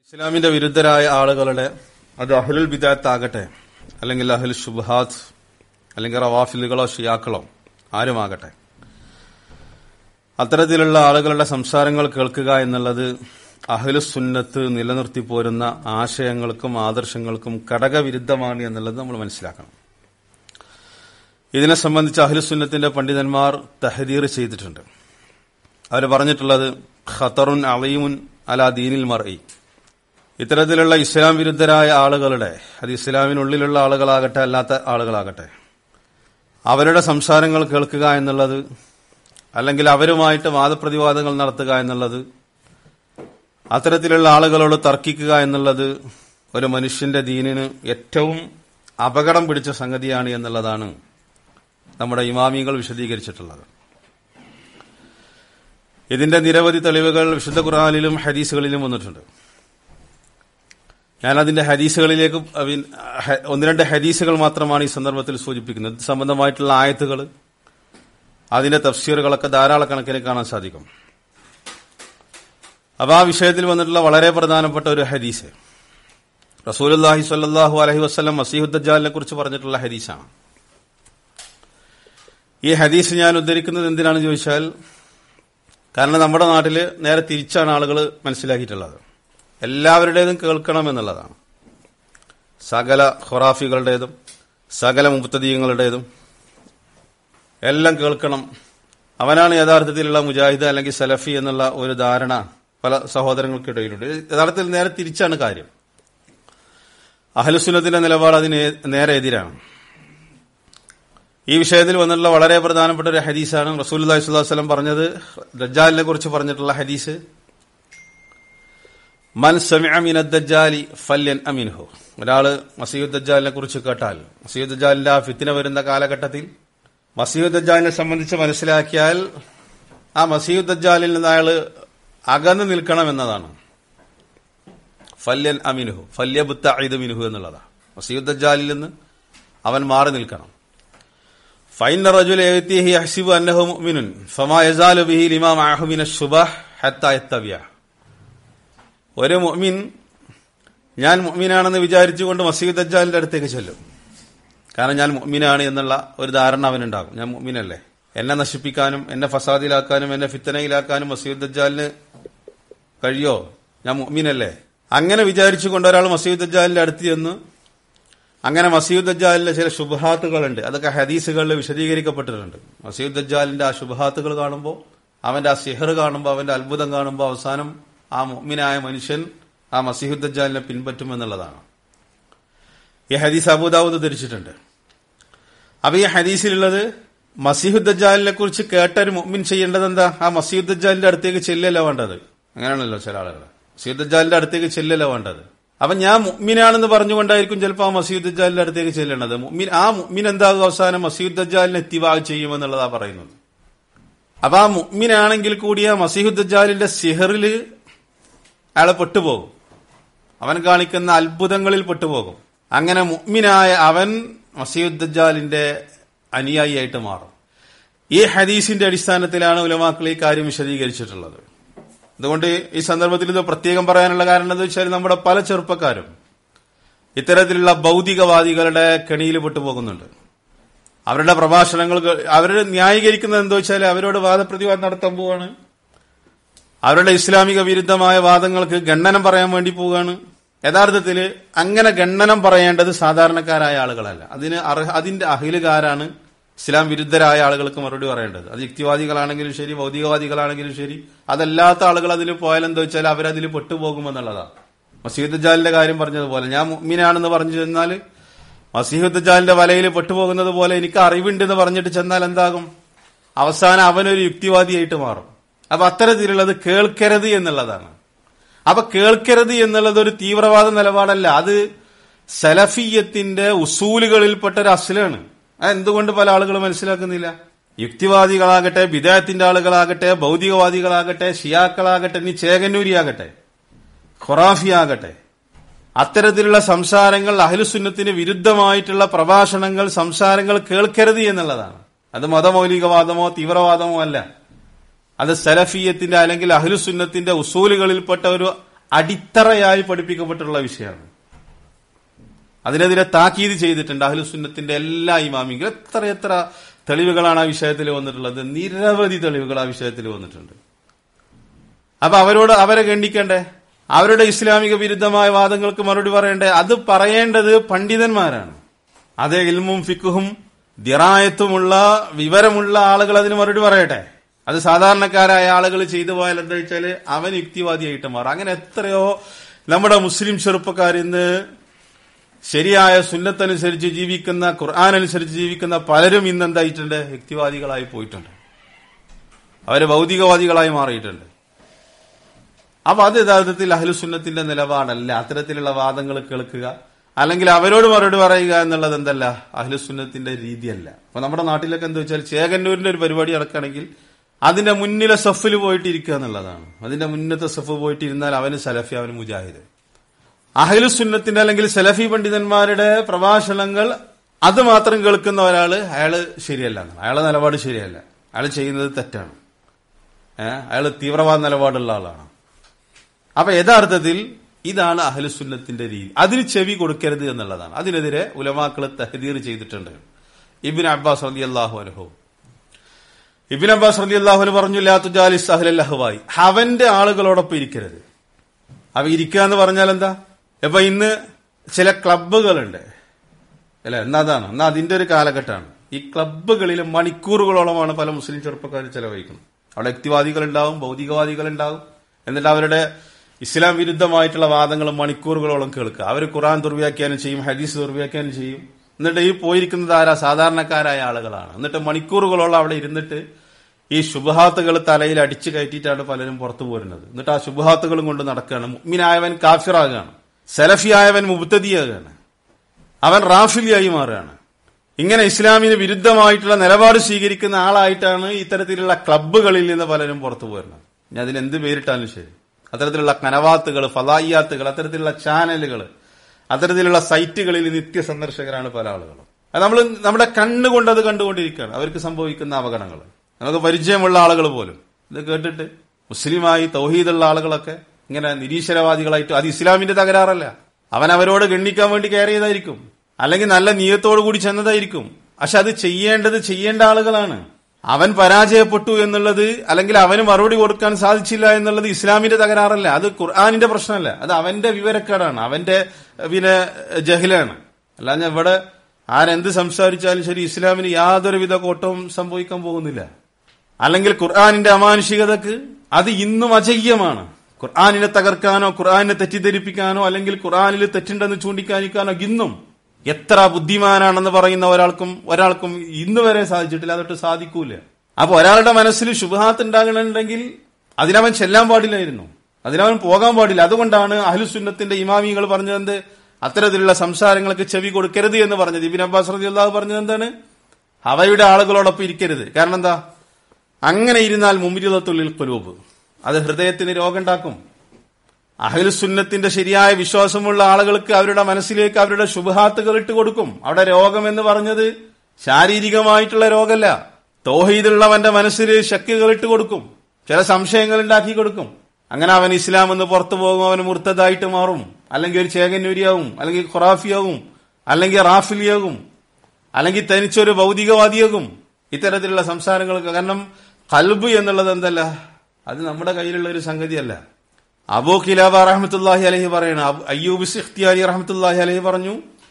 ഇസ്ലാമിന്റെ വിരുദ്ധരായ ആളുകളുടെ അത് അഹ്ലുൽ ബിദാത്താകട്ടെ അല്ലെങ്കിൽ അഹ്ൽ ഷുബാത്ത് അല്ലെങ്കിൽ റവാഫിലുകളോ ഷിയാക്കളോ ആരുമാകട്ടെ അത്തരത്തിലുള്ള ആളുകളുടെ സംസാരങ്ങൾ കേൾക്കുക എന്നുള്ളത് അഹ്ലു സുന്നത്ത് നിലനിർത്തി പോരുന്ന ആശയങ്ങൾക്കും ആദർശങ്ങൾക്കും ഘടകവിരുദ്ധമാണ് എന്നുള്ളത് നമ്മൾ മനസ്സിലാക്കണം ഇതിനെ സംബന്ധിച്ച് അഹ്ലുസുന്നത്തിന്റെ പണ്ഡിതന്മാർ തഹദീർ ചെയ്തിട്ടുണ്ട് അവർ പറഞ്ഞിട്ടുള്ളത് ഖത്തറുൻ അലീമുൻ അലാ ദീനിൽ മറയി ഇത്തരത്തിലുള്ള ഇസ്ലാം വിരുദ്ധരായ ആളുകളുടെ അത് ഇസ്ലാമിനുള്ളിലുള്ള ആളുകളാകട്ടെ അല്ലാത്ത ആളുകളാകട്ടെ അവരുടെ സംസാരങ്ങൾ കേൾക്കുക എന്നുള്ളത് അല്ലെങ്കിൽ അവരുമായിട്ട് വാദപ്രതിവാദങ്ങൾ നടത്തുക എന്നുള്ളത് അത്തരത്തിലുള്ള ആളുകളോട് തർക്കിക്കുക എന്നുള്ളത് ഒരു മനുഷ്യന്റെ ദീനിന് ഏറ്റവും അപകടം പിടിച്ച സംഗതിയാണ് എന്നുള്ളതാണ് നമ്മുടെ ഇമാമികൾ വിശദീകരിച്ചിട്ടുള്ളത് ഇതിന്റെ നിരവധി തെളിവുകൾ വിശുദ്ധ ഖുർആാനിലും ഹദീസുകളിലും വന്നിട്ടുണ്ട് ഞാൻ അതിന്റെ ഹദീസുകളിലേക്ക് ഒന്ന് രണ്ട് ഹദീസുകൾ മാത്രമാണ് ഈ സന്ദർഭത്തിൽ സൂചിപ്പിക്കുന്നത് ഇത് സംബന്ധമായിട്ടുള്ള ആയത്തുകൾ അതിന്റെ തഫ്സീറുകളൊക്കെ ധാരാളക്കണക്കിന് കാണാൻ സാധിക്കും അപ്പൊ ആ വിഷയത്തിൽ വന്നിട്ടുള്ള വളരെ പ്രധാനപ്പെട്ട ഒരു ഹദീസ് റസൂലുല്ലാഹി സ്വല്ലല്ലാഹു അലൈഹി വസ്ലം മസീഹുദ്ദാലിനെ കുറിച്ച് പറഞ്ഞിട്ടുള്ള ഹദീസാണ് ഈ ഹദീസ് ഞാൻ ഉദ്ധരിക്കുന്നത് എന്തിനാണെന്ന് ചോദിച്ചാൽ കാരണം നമ്മുടെ നാട്ടിൽ നേരെ തിരിച്ചാണ് ആളുകൾ മനസ്സിലാക്കിയിട്ടുള്ളത് എല്ലാവരുടേതും കേൾക്കണം എന്നുള്ളതാണ് സകല ഖൊറാഫികളുടേതും സകല മുത്തദീയങ്ങളുടേതും എല്ലാം കേൾക്കണം അവനാണ് യഥാർത്ഥത്തിലുള്ള മുജാഹിദ് അല്ലെങ്കിൽ സലഫി എന്നുള്ള ഒരു ധാരണ പല സഹോദരങ്ങൾക്കിടയിലുണ്ട് യഥാർത്ഥത്തിൽ നേരെ തിരിച്ചാണ് കാര്യം അഹലുസുന്നത്തിന്റെ നിലപാട് അതിന് നേരെ എതിരാണ് ഈ വിഷയത്തിൽ വന്നിട്ടുള്ള വളരെ പ്രധാനപ്പെട്ട ഒരു ഹദീസാണ് റസൂൽ അള്ളാഹിസ്വല്ലം പറഞ്ഞത് ദജ്ജാലിനെ കുറിച്ച് പറഞ്ഞിട്ടുള്ള ഹദീസ് മൻ സമിഅമിനദ്ദാലി ഫല്യൻ അമിൻഹു ഒരാള് മസീദുദ്ദാലിനെ കുറിച്ച് കേട്ടാൽ മസീദുദ്ദാലിന്റെ ആ ഫിത്തിന വരുന്ന കാലഘട്ടത്തിൽ മസീദുദ്ദാലിനെ സംബന്ധിച്ച് മനസ്സിലാക്കിയാൽ ആ മസീദുദ്ദാലിൽ നിന്ന് അയാൾ അകന്നു നിൽക്കണം എന്നതാണ് ഫല്യൻ അമിനുഹു ഫല്യബുത്ത ഐദ് മിനുഹു എന്നുള്ളതാണ് മസീദുദ്ദാലിൽ നിന്ന് അവൻ മാറി നിൽക്കണം ഫൈൻ റജുൽ യഅ്തിഹി യഹ്സിബു അന്നഹു മുഅ്മിനുൻ ഫമാ യസാലു ബിഹി ലിമാ മഅഹു മിന ശുബഹ ഹത്താ യത്തബിയ ഒരു മുഅ്മിൻ ഞാൻ മുഅ്മിനാണെന്ന് വിചാരിച്ചുകൊണ്ട് മസീദ് ദജ്ജാലിന്റെ അടുത്തേക്ക് ചെല്ലും കാരണം ഞാൻ മുഅ്മിനാണ് എന്നുള്ള ഒരു ധാരണ അവനുണ്ടാകും ഞാൻ മുഅ്മിനല്ലേ എന്നെ നശിപ്പിക്കാനും എന്നെ ഫസാദിലാക്കാനും എന്നെ ഫിത്തനയിലാക്കാനും മസീദ് ദജ്ജാലിന് കഴിയോ ഞാൻ മുഅ്മിനല്ലേ അങ്ങനെ വിചാരിച്ചുകൊണ്ട് ഒരാൾ മസീദ് ദജ്ജാലിന്റെ അടുത്ത് ചെന്ന് അങ്ങനെ മസീദ് ദജ്ജാലിന്റെ ചില ശുഭഹാത്തുകളുണ്ട് അതൊക്കെ ഹദീസുകളിൽ വിശദീകരിക്കപ്പെട്ടിട്ടുണ്ട് മസീദ് ദജ്ജാലിന്റെ ആ ശുഭഹാത്തുകൾ കാണുമ്പോൾ അവന്റെ ആ സിഹർ കാണുമ്പോൾ അവന്റെ അത്ഭുതം കാണുമ്പോൾ അവസാനം ആ മുഅ്മിനായ മനുഷ്യൻ ആ മസീഹുദ് ദജ്ജാലിനെ പിൻപറ്റും എന്നുള്ളതാണ് ഈ ഹദീസ് അബൂദാവൂദ് ധരിച്ചിട്ടുണ്ട് അപ്പൊ ഈ ഹദീസിലുള്ളത് മസീഹുദ് ദജ്ജാലിനെ കുറിച്ച് കേട്ട ഒരു മുഅ്മിൻ ചെയ്യേണ്ടത് എന്താ ആ മസീഹുദ് ദജ്ജാലിന്റെ അടുത്തേക്ക് ചെല്ലല്ല വേണ്ടത് അങ്ങനെയാണല്ലോ ചില ആളുകൾ മസീദ് ദജ്ജാലിന്റെ അടുത്തേക്ക് ചെല്ലല്ല വേണ്ടത് അപ്പൊ ഞാൻ മുഅ്മിനാണെന്ന് പറഞ്ഞുകൊണ്ടായിരിക്കും ചിലപ്പോൾ ആ മസീദ് ദജ്ജാലിന്റെ അടുത്തേക്ക് ചെല്ലേണ്ടത് മുഅ്മിൻ ആ മുഅ്മിൻ എന്താകും അവസാനം മസീദ് ദജ്ജാലിനെ എത്തിവാഗ് ചെയ്യുമെന്നുള്ളതാ പറയുന്നത് അപ്പൊ ആ മുഅ്മിനാണെങ്കിൽ കൂടിയ മസീഹുദ് ദജ്ജാലിന്റെ സിഹറില് അയാളെ പെട്ടുപോകും അവൻ കാണിക്കുന്ന അത്ഭുതങ്ങളിൽ പെട്ടുപോകും അങ്ങനെ മുഅ്മിനായ അവൻ മസീദ് ദജ്ജാലിന്റെ അനുയായിയായിട്ട് മാറും ഈ ഹദീസിന്റെ അടിസ്ഥാനത്തിലാണ് ഉലമാക്കൾ ഈ കാര്യം വിശദീകരിച്ചിട്ടുള്ളത് അതുകൊണ്ട് ഈ സന്ദർഭത്തിൽ ഇത് പ്രത്യേകം പറയാനുള്ള കാരണം എന്താ വെച്ചാൽ നമ്മുടെ പല ചെറുപ്പക്കാരും ഇത്തരത്തിലുള്ള ഭൗതികവാദികളുടെ കെണിയിൽ പെട്ടുപോകുന്നുണ്ട് അവരുടെ പ്രഭാഷണങ്ങൾ അവർ ന്യായീകരിക്കുന്നത് എന്താ വെച്ചാൽ അവരോട് വാദപ്രതിവാദം നടത്താൻ പോവാണ് അവരുടെ ഇസ്ലാമിക വിരുദ്ധമായ വാദങ്ങൾക്ക് ഗണ്ണനം പറയാൻ വേണ്ടി പോവുകയാണ് യഥാർത്ഥത്തിൽ അങ്ങനെ ഗണ്ണനം പറയേണ്ടത് സാധാരണക്കാരായ ആളുകളല്ല അതിന് അർഹ അതിന്റെ അഹിലുകാരാണ് ഇസ്ലാം വിരുദ്ധരായ ആളുകൾക്ക് മറുപടി പറയേണ്ടത് അത് യുക്തിവാദികളാണെങ്കിലും ശരി ഭൗതികവാദികളാണെങ്കിലും ശരി അതല്ലാത്ത ആളുകൾ അതിൽ പോയാൽ എന്താ വെച്ചാൽ അവരതിൽ പെട്ടുപോകുമെന്നുള്ളതാണ് മസീദ് ജാലിന്റെ കാര്യം പറഞ്ഞതുപോലെ ഞാൻ മുഅ്മിനാണെന്ന് പറഞ്ഞു ചെന്നാൽ മസീഹുദ് ജാലിന്റെ വലയിൽ പെട്ടുപോകുന്നത് പോലെ എനിക്ക് അറിവുണ്ടെന്ന് പറഞ്ഞിട്ട് ചെന്നാൽ എന്താകും അവസാനം അവനൊരു യുക്തിവാദിയായിട്ട് മാറും അപ്പൊ അത്തരത്തിലുള്ളത് കേൾക്കരുത് എന്നുള്ളതാണ് അപ്പൊ കേൾക്കരുത് എന്നുള്ളത് ഒരു തീവ്രവാദ നിലപാടല്ല അത് സലഫിയത്തിന്റെ ഉസൂലുകളിൽപ്പെട്ട ഒരു അസ്ലാണ് അത് എന്തുകൊണ്ട് പല ആളുകളും മനസ്സിലാക്കുന്നില്ല യുക്തിവാദികളാകട്ടെ വിദേഹത്തിന്റെ ആളുകളാകട്ടെ ഭൗതികവാദികളാകട്ടെ ഷിയാക്കളാകട്ടെ ഇനി ചേകന്നൂരിയാകട്ടെ ഖൊറാഫിയാകട്ടെ അത്തരത്തിലുള്ള സംസാരങ്ങൾ അഹ്ലുസുന്നത്തിന് വിരുദ്ധമായിട്ടുള്ള പ്രഭാഷണങ്ങൾ സംസാരങ്ങൾ കേൾക്കരുത് എന്നുള്ളതാണ് അത് മതമൗലികവാദമോ തീവ്രവാദമോ അല്ല അത് സലഫിയത്തിന്റെ അല്ലെങ്കിൽ അഹ്ലുസുന്നത്തിന്റെ ഉസൂലുകളിൽപ്പെട്ട ഒരു അടിത്തറയായി പഠിപ്പിക്കപ്പെട്ടുള്ള വിഷയമാണ് അതിനെതിരെ താക്കീത് ചെയ്തിട്ടുണ്ട് അഹ്ലുസുന്നത്തിന്റെ എല്ലാ ഇമാമിങ്ങളും എത്ര എത്ര തെളിവുകളാണ് ആ വിഷയത്തിൽ വന്നിട്ടുള്ളത് നിരവധി തെളിവുകൾ ആ വിഷയത്തിൽ വന്നിട്ടുണ്ട് അപ്പൊ അവരോട് അവരെ ഗണ്ണിക്കണ്ടേ അവരുടെ ഇസ്ലാമിക വിരുദ്ധമായ വാദങ്ങൾക്ക് മറുപടി പറയണ്ടേ അത് പറയേണ്ടത് പണ്ഡിതന്മാരാണ് അതേ ഇൽമും ഫിക്കുഹും ദിറായത്തുമുള്ള വിവരമുള്ള ആളുകൾ അതിന് മറുപടി പറയട്ടെ അത് സാധാരണക്കാരായ ആളുകൾ ചെയ്തു പോയാൽ എന്താ വെച്ചാല് അവൻ യുക്തിവാദിയായിട്ട് മാറും അങ്ങനെ എത്രയോ നമ്മുടെ മുസ്ലിം ചെറുപ്പക്കാർ ഇന്ന് ശരിയായ സുന്നത്തനുസരിച്ച് ജീവിക്കുന്ന ഖുർആൻ അനുസരിച്ച് ജീവിക്കുന്ന പലരും ഇന്ന് എന്തായിട്ടുണ്ട് യുക്തിവാദികളായി പോയിട്ടുണ്ട് അവര് ഭൗതികവാദികളായി മാറിയിട്ടുണ്ട് അപ്പൊ അത് യഥാർത്ഥത്തിൽ അഹ്ലുസുന്നത്തിന്റെ നിലപാടല്ല അത്തരത്തിലുള്ള വാദങ്ങൾ കേൾക്കുക അല്ലെങ്കിൽ അവരോട് മറുപടി പറയുക എന്നുള്ളത് എന്തല്ല അഹ്ലുസുന്നത്തിന്റെ രീതിയല്ല അപ്പൊ നമ്മുടെ നാട്ടിലൊക്കെ എന്താ വെച്ചാൽ ചേകന്നൂരിന്റെ ഒരു പരിപാടി നടക്കുകയാണെങ്കിൽ അതിന്റെ മുന്നിലെ സഫിൽ പോയിട്ട് ഇരിക്കുക എന്നുള്ളതാണ് അതിന്റെ മുന്നത്തെ സഫ് പോയിട്ട് ഇരുന്നാൽ അവന് സലഫി അവന് മുജാഹിദ് അഹ്ലുസുന്നത്തിന്റെ അല്ലെങ്കിൽ സലഫി പണ്ഡിതന്മാരുടെ പ്രഭാഷണങ്ങൾ അത് മാത്രം കേൾക്കുന്ന ഒരാള് അയാള് ശരിയല്ല അയാളെ നിലപാട് ശരിയല്ല അയാൾ ചെയ്യുന്നത് തെറ്റാണ് ഏഹ് അയാൾ തീവ്രവാദ നിലപാടുള്ള ആളാണ് അപ്പൊ യഥാർത്ഥത്തിൽ ഇതാണ് അഹ്ലുസുന്നത്തിന്റെ രീതി അതിന് ചെവി കൊടുക്കരുത് എന്നുള്ളതാണ് അതിനെതിരെ ഉലമാക്കൾ തഹദീർ ചെയ്തിട്ടുണ്ട് ഇബിൻ അബ്ബാസ് റലി അള്ളാഹു അനുഭവം ഇബിൻ അബ്ബാസ് റലി അള്ളാഹുന് പറഞ്ഞു ലാത്തുജാലിസ് അഹ്ലൽ അഹ്വായി അവന്റെ ആളുകളോടൊപ്പം ഇരിക്കരുത് അവ ഇരിക്കുക എന്ന് പറഞ്ഞാൽ എന്താ ഇപ്പൊ ഇന്ന് ചില ക്ലബുകളുണ്ട് അല്ലെ എന്നാ അതാണ് എന്നാ അതിന്റെ ഒരു കാലഘട്ടമാണ് ഈ ക്ലബുകളിൽ മണിക്കൂറുകളോളമാണ് പല മുസ്ലിം ചെറുപ്പക്കാർ ചെലവഴിക്കുന്നത് അവിടെ യുക്തിവാദികൾ ഉണ്ടാവും ഭൗതികവാദികൾ ഉണ്ടാവും എന്നിട്ട് അവരുടെ ഇസ്ലാം വിരുദ്ധമായിട്ടുള്ള വാദങ്ങൾ മണിക്കൂറുകളോളം കേൾക്കുക അവർ ഖുറാൻ ദുർവ്യാഖ്യാനം ചെയ്യും ഹദീസ് ദുർവ്യാഖ്യാനം ചെയ്യും എന്നിട്ട് ഈ പോയിരിക്കുന്നത് ആരാ സാധാരണക്കാരായ ആളുകളാണ് എന്നിട്ട് മണിക്കൂറുകളോളം അവിടെ ഇരുന്നിട്ട് ഈ ശുഭഹാത്തുകൾ തലയിൽ അടിച്ചു കയറ്റിയിട്ടാണ് പലരും പുറത്തു പോരുന്നത് എന്നിട്ട് ആ ശുഭഹാത്തുകളും കൊണ്ട് നടക്കുകയാണ് മുഗ്മിനായവൻ കാഫിറാകുകയാണ് സലഫിയായവൻ മുബ്തദിയാകുകയാണ് അവൻ റാഫിലിയായി മാറുകയാണ് ഇങ്ങനെ ഇസ്ലാമിന് വിരുദ്ധമായിട്ടുള്ള നിലപാട് സ്വീകരിക്കുന്ന ആളായിട്ടാണ് ഇത്തരത്തിലുള്ള ക്ലബ്ബുകളിൽ നിന്ന് പലരും പുറത്തു പോരുന്നത് ഇനി അതിന് എന്ത് പേരിട്ടാലും ശരി അത്തരത്തിലുള്ള കനവാത്തുകൾ ഫലായിയാത്തുകൾ അത്തരത്തിലുള്ള ചാനലുകൾ അത്തരത്തിലുള്ള സൈറ്റുകളിൽ നിത്യ സന്ദർശകരാണ് പല ആളുകളും അത് നമ്മൾ നമ്മുടെ കണ്ണുകൊണ്ട് അത് കണ്ടുകൊണ്ടിരിക്കുകയാണ് അവർക്ക് സംഭവിക്കുന്ന അപകടങ്ങൾ നമുക്ക് പരിചയമുള്ള ആളുകൾ പോലും ഇത് കേട്ടിട്ട് മുസ്ലിമായി തൗഹീദുള്ള ആളുകളൊക്കെ ഇങ്ങനെ നിരീശ്വരവാദികളായിട്ട് അത് ഇസ്ലാമിന്റെ തകരാറല്ല അവൻ അവരോട് ഗണ്ണിക്കാൻ വേണ്ടി കയറിയതായിരിക്കും അല്ലെങ്കിൽ നല്ല നീയത്തോടു കൂടി ചെന്നതായിരിക്കും പക്ഷെ അത് ചെയ്യേണ്ടത് ചെയ്യേണ്ട ആളുകളാണ് അവൻ പരാജയപ്പെട്ടു എന്നുള്ളത് അല്ലെങ്കിൽ അവന് മറുപടി കൊടുക്കാൻ സാധിച്ചില്ല എന്നുള്ളത് ഇസ്ലാമിന്റെ തകരാറല്ല അത് ഖുർആാനിന്റെ പ്രശ്നമല്ല അത് അവന്റെ വിവരക്കേടാണ് അവന്റെ പിന്നെ ജഹിലാണ് അല്ലാതെ ഇവിടെ ആരെന്ത് സംസാരിച്ചാലും ശരി ഇസ്ലാമിന് യാതൊരുവിധ കോട്ടവും സംഭവിക്കാൻ പോകുന്നില്ല അല്ലെങ്കിൽ ഖുർആാനിന്റെ അമാനുഷികതക്ക് അത് ഇന്നും അജയ്യമാണ് ഖുർആാനിനെ തകർക്കാനോ ഖുർആാനിനെ തെറ്റിദ്ധരിപ്പിക്കാനോ അല്ലെങ്കിൽ ഖുർആാനിൽ തെറ്റുണ്ടെന്ന് ചൂണ്ടിക്കാണിക്കാനോ ഇന്നും എത്ര ബുദ്ധിമാനാണെന്ന് പറയുന്ന ഒരാൾക്കും ഒരാൾക്കും ഇന്ന് വരെ സാധിച്ചിട്ടില്ല അതൊട്ട് സാധിക്കൂല അപ്പൊ ഒരാളുടെ മനസ്സിൽ ശുഭഹാത്ത് ഉണ്ടാകണമെന്നുണ്ടെങ്കിൽ അതിനവൻ ചെല്ലാൻ പാടില്ലായിരുന്നു അതിനവൻ പോകാൻ പാടില്ല അതുകൊണ്ടാണ് അഹ്ലുസുന്നത്തിന്റെ ഇമാമികൾ പറഞ്ഞത് അത്തരത്തിലുള്ള സംസാരങ്ങൾക്ക് ചെവി കൊടുക്കരുത് എന്ന് പറഞ്ഞത് ഇബിൻ അബ്ബാസ് റതി അള്ളാഹു പറഞ്ഞത് എന്താണ് അവയുടെ ആളുകളോടൊപ്പം ഇരിക്കരുത് കാരണം എന്താ അങ്ങനെ ഇരുന്നാൽ മുമ്പിരിതത്തുള്ളിൽ കുലൂബ് അത് ഹൃദയത്തിന് രോഗമുണ്ടാക്കും അഹ്ലുസുന്നത്തിന്റെ ശരിയായ വിശ്വാസമുള്ള ആളുകൾക്ക് അവരുടെ മനസ്സിലേക്ക് അവരുടെ ശുഭഹാത്തുകൾ ഇട്ട് കൊടുക്കും അവിടെ രോഗം എന്ന് പറഞ്ഞത് ശാരീരികമായിട്ടുള്ള രോഗമല്ല തോഹീദുള്ളവന്റെ മനസ്സിൽ ശക്തികൾ ഇട്ട് കൊടുക്കും ചില സംശയങ്ങൾ ഉണ്ടാക്കി കൊടുക്കും അങ്ങനെ അവൻ ഇസ്ലാം എന്ന് പുറത്തു പോകും അവൻ മുർത്തതായിട്ട് മാറും അല്ലെങ്കിൽ ഒരു ചേകന്നൂരിയാവും അല്ലെങ്കിൽ ഖുറാഫിയാവും അല്ലെങ്കിൽ റാഫിലിയാകും അല്ലെങ്കിൽ തനിച്ചൊരു ഭൗതികവാദിയാകും ഇത്തരത്തിലുള്ള സംസാരങ്ങൾക്ക് കാരണം കൽബ് എന്നുള്ളത് എന്തല്ല അത് നമ്മുടെ കയ്യിലുള്ള ഒരു സംഗതിയല്ല അബൂ ഖിലാബ റഹമത്തുല്ലാഹി അലഹി പറയണ അയ്യൂബ് സിഖ്തിയാരി റഹമത്തുല്ലാഹി അലഹി പറഞ്ഞു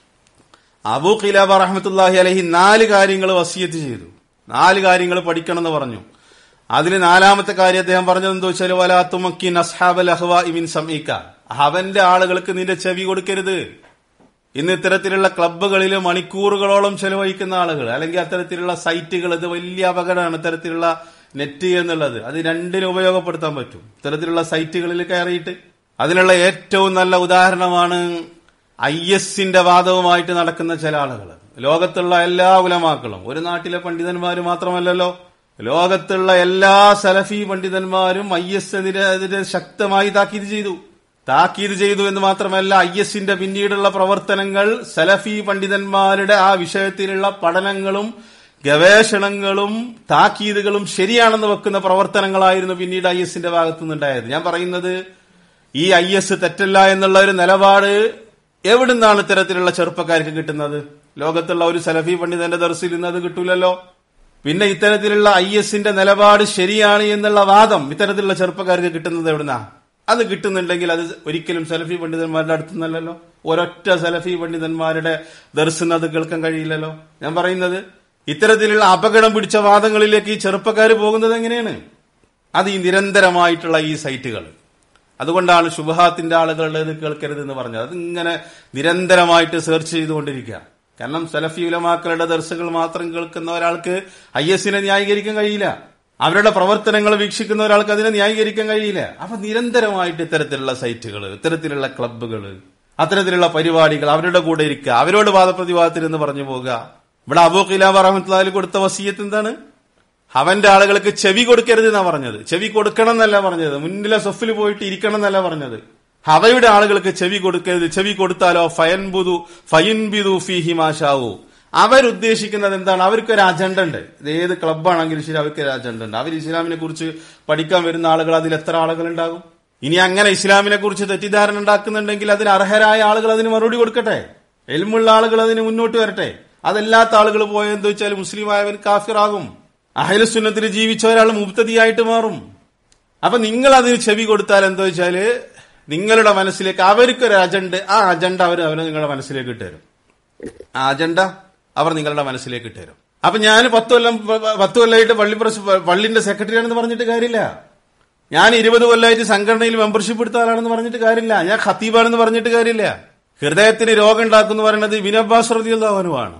അബൂ ഖിലാബ റഹമത്തുല്ലാഹി അലഹി നാല് കാര്യങ്ങൾ വസിയത്ത് ചെയ്തു നാല് കാര്യങ്ങൾ പഠിക്കണം എന്ന് പറഞ്ഞു അതിൽ നാലാമത്തെ കാര്യം അദ്ദേഹം പറഞ്ഞത് എന്താ വെച്ചാൽ വലാത്തുമക്കി നസ്ഹാബൽ അഹ്വ ഇമിൻ സമീക്ക അവന്റെ ആളുകൾക്ക് നിന്റെ ചെവി കൊടുക്കരുത് ഇന്ന് ഇത്തരത്തിലുള്ള ക്ലബ്ബുകളിൽ മണിക്കൂറുകളോളം ചെലവഴിക്കുന്ന ആളുകൾ അല്ലെങ്കിൽ അത്തരത്തിലുള്ള സൈറ്റുകൾ ഇത് വലിയ അപകടമാണ് ഇത്തരത്തിലുള്ള നെറ്റ് എന്നുള്ളത് അത് രണ്ടിനും ഉപയോഗപ്പെടുത്താൻ പറ്റും ഇത്തരത്തിലുള്ള സൈറ്റുകളിൽ കയറിയിട്ട് അതിനുള്ള ഏറ്റവും നല്ല ഉദാഹരണമാണ് ഐ എസിന്റെ വാദവുമായിട്ട് നടക്കുന്ന ചില ആളുകൾ ലോകത്തുള്ള എല്ലാ ഉലമാക്കളും ഒരു നാട്ടിലെ പണ്ഡിതന്മാര് മാത്രമല്ലല്ലോ ലോകത്തുള്ള എല്ലാ സലഫി പണ്ഡിതന്മാരും ഐ എസ് എതിരെ ശക്തമായി താക്കീത് ചെയ്തു താക്കീത് ചെയ്തു എന്ന് മാത്രമല്ല ഐ എസിന്റെ പിന്നീടുള്ള പ്രവർത്തനങ്ങൾ സലഫി പണ്ഡിതന്മാരുടെ ആ വിഷയത്തിലുള്ള പഠനങ്ങളും ഗവേഷണങ്ങളും താക്കീതുകളും ശരിയാണെന്ന് വെക്കുന്ന പ്രവർത്തനങ്ങളായിരുന്നു പിന്നീട് ഐ എസിന്റെ ഭാഗത്തു നിന്നുണ്ടായത് ഞാൻ പറയുന്നത് ഈ ഐ എസ് തെറ്റല്ല എന്നുള്ള ഒരു നിലപാട് എവിടുന്നാണ് ഇത്തരത്തിലുള്ള ചെറുപ്പക്കാർക്ക് കിട്ടുന്നത് ലോകത്തുള്ള ഒരു സലഫി പണ്ഡിതന്റെ ദർസിൽ നിന്ന് അത് കിട്ടൂലല്ലോ പിന്നെ ഇത്തരത്തിലുള്ള ഐ എസിന്റെ നിലപാട് ശരിയാണ് എന്നുള്ള വാദം ഇത്തരത്തിലുള്ള ചെറുപ്പക്കാർക്ക് കിട്ടുന്നത് എവിടുന്നാ അത് കിട്ടുന്നുണ്ടെങ്കിൽ അത് ഒരിക്കലും സലഫി പണ്ഡിതന്മാരുടെ അടുത്തുനിന്നല്ലോ ഒരൊറ്റ സലഫി പണ്ഡിതന്മാരുടെ ദർശനം അത് കേൾക്കാൻ കഴിയില്ലല്ലോ ഞാൻ പറയുന്നത് ഇത്തരത്തിലുള്ള അപകടം പിടിച്ച വാദങ്ങളിലേക്ക് ഈ ചെറുപ്പക്കാർ പോകുന്നത് എങ്ങനെയാണ് അത് ഈ നിരന്തരമായിട്ടുള്ള ഈ സൈറ്റുകൾ അതുകൊണ്ടാണ് ശുഭഹാത്തിന്റെ ആളുകളുടെ ഇത് കേൾക്കരുത് എന്ന് പറഞ്ഞത് അതിങ്ങനെ നിരന്തരമായിട്ട് സെർച്ച് ചെയ്തുകൊണ്ടിരിക്കുക കാരണം സലഫി ഉലമാക്കളുടെ ദർശകൾ മാത്രം കേൾക്കുന്ന ഒരാൾക്ക് ഐ എസിനെ ന്യായീകരിക്കാൻ കഴിയില്ല അവരുടെ പ്രവർത്തനങ്ങൾ വീക്ഷിക്കുന്ന ഒരാൾക്ക് അതിനെ ന്യായീകരിക്കാൻ കഴിയില്ല അപ്പൊ നിരന്തരമായിട്ട് ഇത്തരത്തിലുള്ള സൈറ്റുകൾ ഇത്തരത്തിലുള്ള ക്ലബ്ബുകൾ അത്തരത്തിലുള്ള പരിപാടികൾ അവരുടെ കൂടെ ഇരിക്കുക അവരോട് വാദപ്രതിവാദത്തിനെന്ന് പറഞ്ഞു പോകുക ഇവിടെ അബൂ ഖിലാബ് റഹ്മത്തുള്ളാഹി കൊടുത്ത വസീയത്ത് എന്താണ് അവന്റെ ആളുകൾക്ക് ചെവി കൊടുക്കരുത് എന്നാ പറഞ്ഞത് ചെവി കൊടുക്കണം എന്നല്ല പറഞ്ഞത് മുന്നിലെ സൊഫിൽ പോയിട്ട് ഇരിക്കണം എന്നല്ല പറഞ്ഞത് അവയുടെ ആളുകൾക്ക് ചെവി കൊടുക്കരുത് ചെവി കൊടുത്താലോ ഫയൻബുദു ഫയിൻബിദു ഫിഹി മാഷാവു അവരുദ്ദേശിക്കുന്നത് എന്താണ് അവർക്കൊരു അജണ്ട ഉണ്ട് ഇത് ഏത് ക്ലബ്ബാണെങ്കിലും ശരി അവർക്ക് ഒരു അജണ്ട ഉണ്ട് അവർ ഇസ്ലാമിനെ കുറിച്ച് പഠിക്കാൻ വരുന്ന ആളുകൾ അതിൽ എത്ര ആളുകൾ ഉണ്ടാകും ഇനി അങ്ങനെ ഇസ്ലാമിനെ കുറിച്ച് തെറ്റിദ്ധാരണ ഉണ്ടാക്കുന്നുണ്ടെങ്കിൽ അതിന് അർഹരായ ആളുകൾ അതിന് മറുപടി കൊടുക്കട്ടെ എൽമുള്ള ആളുകൾ അതിന് മുന്നോട്ട് വരട്ടെ അതല്ലാത്ത ആളുകൾ പോയെന്ന് വെച്ചാൽ മുസ്ലിം ആയവൻ കാഫിറാകും അഹലുസുന്നത്തിൽ ജീവിച്ച ഒരാൾ മുക്തതിയായിട്ട് മാറും അപ്പൊ നിങ്ങൾ അതിന് ചെവി കൊടുത്താൽ എന്താ വെച്ചാല് നിങ്ങളുടെ മനസ്സിലേക്ക് അവർക്കൊരു അജണ്ട ആ അജണ്ട അവർ അവരെ നിങ്ങളുടെ മനസ്സിലേക്ക് ഇട്ടുതരും ആ അജണ്ട അവർ നിങ്ങളുടെ മനസ്സിലേക്ക് ഇട്ടുതരും അപ്പൊ ഞാൻ പത്ത് കൊല്ലം പത്ത് കൊല്ലമായിട്ട് പള്ളി പ്രസ് പള്ളിന്റെ സെക്രട്ടറി ആണെന്ന് പറഞ്ഞിട്ട് കാര്യമില്ല ഞാൻ ഇരുപത് കൊല്ലമായിട്ട് സംഘടനയിൽ മെമ്പർഷിപ്പ് എടുത്ത ആളാണെന്ന് പറഞ്ഞിട്ട് കാര്യമില്ല ഞാൻ ഖത്തീബാണെന്ന് പറഞ്ഞിട്ട് കാര്യമില്ല ഹൃദയത്തിന് രോഗം ഉണ്ടാക്കുന്ന പറയുന്നത് വിനബ്ബാസ് റതിയുള്ളവനുമാണ്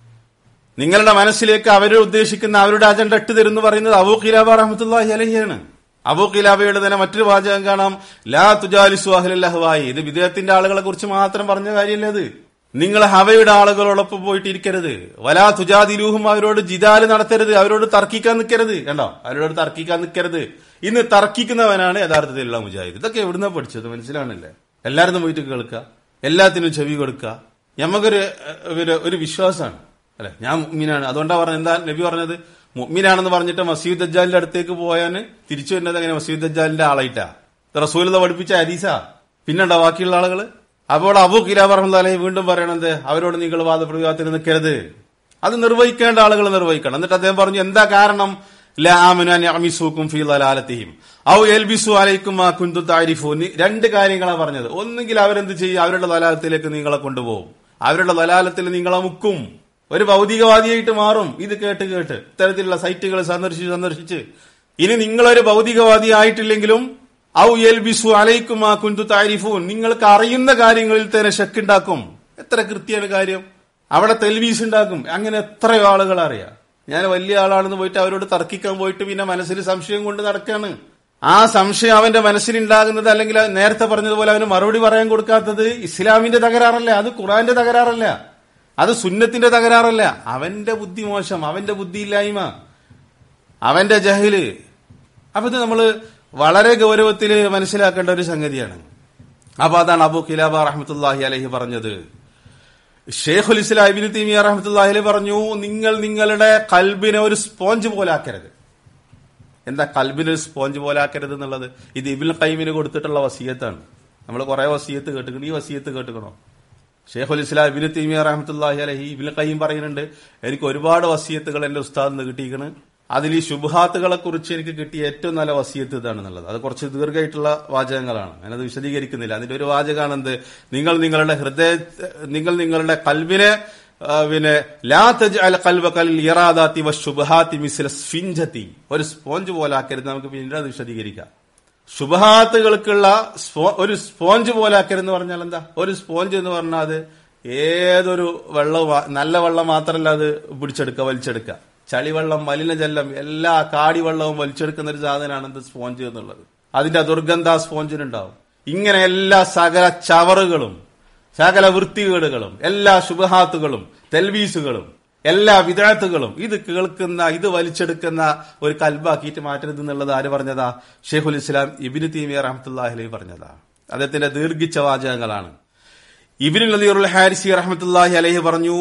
നിങ്ങളുടെ മനസ്സിലേക്ക് അവർ ഉദ്ദേശിക്കുന്ന അവരുടെ അജണ്ട ഇട്ട് തരുന്നു പറയുന്നത് അബൂ ഖിലാബ റഹമത്തുല്ലാഹി അലഹിയാണ് അബൂ ഖിലാബയുടെ തന്നെ മറ്റൊരു വാചകം കാണാം ലാ തുജാലിസു അഹ്ലഹ്വായി ഇത് വിദേഹത്തിന്റെ ആളുകളെ കുറിച്ച് മാത്രം പറഞ്ഞ കാര്യമല്ല ഇത് നിങ്ങൾ ഹവയുടെ ആളുകളോടൊപ്പം പോയിട്ട് ഇരിക്കരുത് വലാ തുജാദിലൂഹും അവരോട് ജിദാല് നടത്തരുത് അവരോട് തർക്കിക്കാൻ നിൽക്കരുത് കണ്ടോ അവരോട് തർക്കിക്കാൻ നിൽക്കരുത് ഇന്ന് തർക്കിക്കുന്നവനാണ് യഥാർത്ഥത്തിലുള്ള മുജാഹിദ് ഇതൊക്കെ എവിടുന്ന പഠിച്ചത് മനസ്സിലാണില്ലേ എല്ലാവരും പോയിട്ട് കേൾക്കുക എല്ലാത്തിനും ചെവി കൊടുക്കുക നമുക്കൊരു ഒരു ഒരു വിശ്വാസമാണ് അല്ലെ ഞാൻ മുഅ്മിനാണ് അതുകൊണ്ടാ പറഞ്ഞത് എന്താ നബി പറഞ്ഞത് മുഅ്മിനാണെന്ന് പറഞ്ഞിട്ട് മസീദ് ദജ്ജാലിന്റെ അടുത്തേക്ക് പോയാന് തിരിച്ചു വരുന്നത് എങ്ങനെ മസീദ് ദജ്ജാലിന്റെ ആളായിട്ടാ റസൂലത പഠിപ്പിച്ച ഹദീസാ പിന്നെണ്ടോ ബാക്കിയുള്ള ആളുകള് അപ്പോൾ അബു കിലാ പറഞ്ഞാലേ വീണ്ടും പറയണത് അവരോട് നിങ്ങൾ വാദപ്രതിവാദത്തിന് നിൽക്കരുത് അത് നിർവഹിക്കേണ്ട ആളുകൾ നിർവഹിക്കണം എന്നിട്ട് അദ്ദേഹം പറഞ്ഞു എന്താ കാരണം ലാമിനും ഫീ ലലാലത്തിഹിം ഔ എൽബിസു അലൈക്കും ആ കുന്തു താരിഫു രണ്ട് കാര്യങ്ങളാണ് പറഞ്ഞത് ഒന്നുകിൽ അവരെന്ത് ചെയ്യും അവരുടെ ലലാലത്തിലേക്ക് നിങ്ങളെ കൊണ്ടുപോകും അവരുടെ ലലാലത്തിൽ നിങ്ങളെ മുക്കും ഒരു ഭൗതികവാദിയായിട്ട് മാറും ഇത് കേട്ട് കേട്ട് ഇത്തരത്തിലുള്ള സൈറ്റുകൾ സന്ദർശിച്ച് സന്ദർശിച്ച് ഇനി നിങ്ങളൊരു ഭൗതികവാദി ആയിട്ടില്ലെങ്കിലും ഔ എൽബിസു അലൈക്കും ആ കുന്തു താരിഫൂൻ നിങ്ങൾക്ക് അറിയുന്ന കാര്യങ്ങളിൽ തന്നെ ഷക്കുണ്ടാക്കും എത്ര കൃത്യമാണ് കാര്യം അവിടെ തെൽവീസ് ഉണ്ടാക്കും അങ്ങനെ എത്രയോ ആളുകൾ അറിയാം ഞാൻ വലിയ ആളാണെന്ന് പോയിട്ട് അവരോട് തർക്കിക്കാൻ പോയിട്ട് പിന്നെ മനസ്സിൽ സംശയം കൊണ്ട് നടക്കാണ് ആ സംശയം അവന്റെ മനസ്സിലുണ്ടാകുന്നത് അല്ലെങ്കിൽ നേരത്തെ പറഞ്ഞതുപോലെ അവന് മറുപടി പറയാൻ കൊടുക്കാത്തത് ഇസ്ലാമിന്റെ തകരാറല്ല അത് ഖുറാന്റെ തകരാറല്ല അത് സുന്നത്തിന്റെ തകരാറല്ല അവന്റെ ബുദ്ധി മോശം അവന്റെ ബുദ്ധിയില്ലായ്മ അവന്റെ ജഹല് അപ്പൊ ഇത് നമ്മള് വളരെ ഗൗരവത്തിൽ മനസ്സിലാക്കേണ്ട ഒരു സംഗതിയാണ് അപ്പൊ അതാണ് അബു ഖിലാബ റഹ്മത്തുല്ലാഹി അലഹി പറഞ്ഞത് ഷെയ്ഖുൽ ഇസ്ലാം ഇബിന് തീമിയ റഹ്മത്തുല്ലാഹി അലഹി പറഞ്ഞു നിങ്ങൾ നിങ്ങളുടെ കൽബിനെ ഒരു സ്പോഞ്ച് പോലാക്കരുത് എന്താ കൽബിനെ ഒരു സ്പോഞ്ച് പോലാക്കരുത് എന്നുള്ളത് ഇത് ഇബിൽ കൈമിന് കൊടുത്തിട്ടുള്ള വസീയത്താണ് നമ്മൾ കുറെ വസീയത്ത് കേട്ടുക്കണം ഈ വസീയത്ത് കേട്ടുക്കണോ ഷെയ്ഖുൽ ഇസ്ലാം ഇബിന് തീമിയ റഹ്മത്തുല്ലാഹി അലഹി ഇബിൽ കയ്യും പറയുന്നുണ്ട് എനിക്ക് ഒരുപാട് വസീയത്തുകൾ എന്റെ ഉസ്താദിൽ നിന്ന് കിട്ടിയിരിക്കണ് അതിൽ ഈ ശുഭാത്തുകളെ കുറിച്ച് എനിക്ക് കിട്ടിയ ഏറ്റവും നല്ല വസീയത്ത് ഇതാണെന്നുള്ളത് അത് കുറച്ച് ദീർഘമായിട്ടുള്ള വാചകങ്ങളാണ് ഞാനത് വിശദീകരിക്കുന്നില്ല അതിന്റെ ഒരു വാചകമാണ് എന്ത് നിങ്ങൾ നിങ്ങളുടെ ഹൃദയ നിങ്ങൾ നിങ്ങളുടെ കൽവിനെ പിന്നെ ലാ തജ് അൽ കൽവ കൽ ഇറാദാത്തി വശുബഹാത്തി മിസ്ല സ്ഫിഞ്ചത്തി ഒരു സ്പോഞ്ച് പോലാക്കരുത് നമുക്ക് പിന്നീട് അത് വിശദീകരിക്കാം ശുഭഹാത്തുകൾക്കുള്ള ഒരു സ്പോഞ്ച് പോലാക്കരുതെന്ന് പറഞ്ഞാൽ എന്താ ഒരു സ്പോഞ്ച് എന്ന് പറഞ്ഞാൽ അത് ഏതൊരു വെള്ളവും നല്ല വെള്ളം മാത്രമല്ല അത് പിടിച്ചെടുക്കുക വലിച്ചെടുക്കുക ചളിവെള്ളം മലിനജലം എല്ലാ കാടിവെള്ളവും വലിച്ചെടുക്കുന്ന ഒരു സാധനമാണ് എന്ത് സ്പോഞ്ച് എന്നുള്ളത് അതിന്റെ ദുർഗന്ധ സ്പോഞ്ചിനുണ്ടാവും ഇങ്ങനെ എല്ലാ സകല ചവറുകളും സകല വൃത്തികേടുകളും എല്ലാ ശുഭഹാത്തുകളും തെൽവീസുകളും എല്ലാ വിദാത്തുകളും ഇത് കേൾക്കുന്ന ഇത് വലിച്ചെടുക്കുന്ന ഒരു കൽബാക്കിയിട്ട് മാറ്റരുത് എന്നുള്ളത് ആര് പറഞ്ഞതാ ഷെയ്ഖുൽ ഇസ്ലാം ഇബിന് തീമിയ റഹമത്തുല്ലാഹി പറഞ്ഞതാ അദ്ദേഹത്തിന്റെ ദീർഘിച്ച വാചകങ്ങളാണ് ഇബിന് നദീറുൽ ഹാരിസി റഹമത്തുല്ലാഹി അലഹി പറഞ്ഞു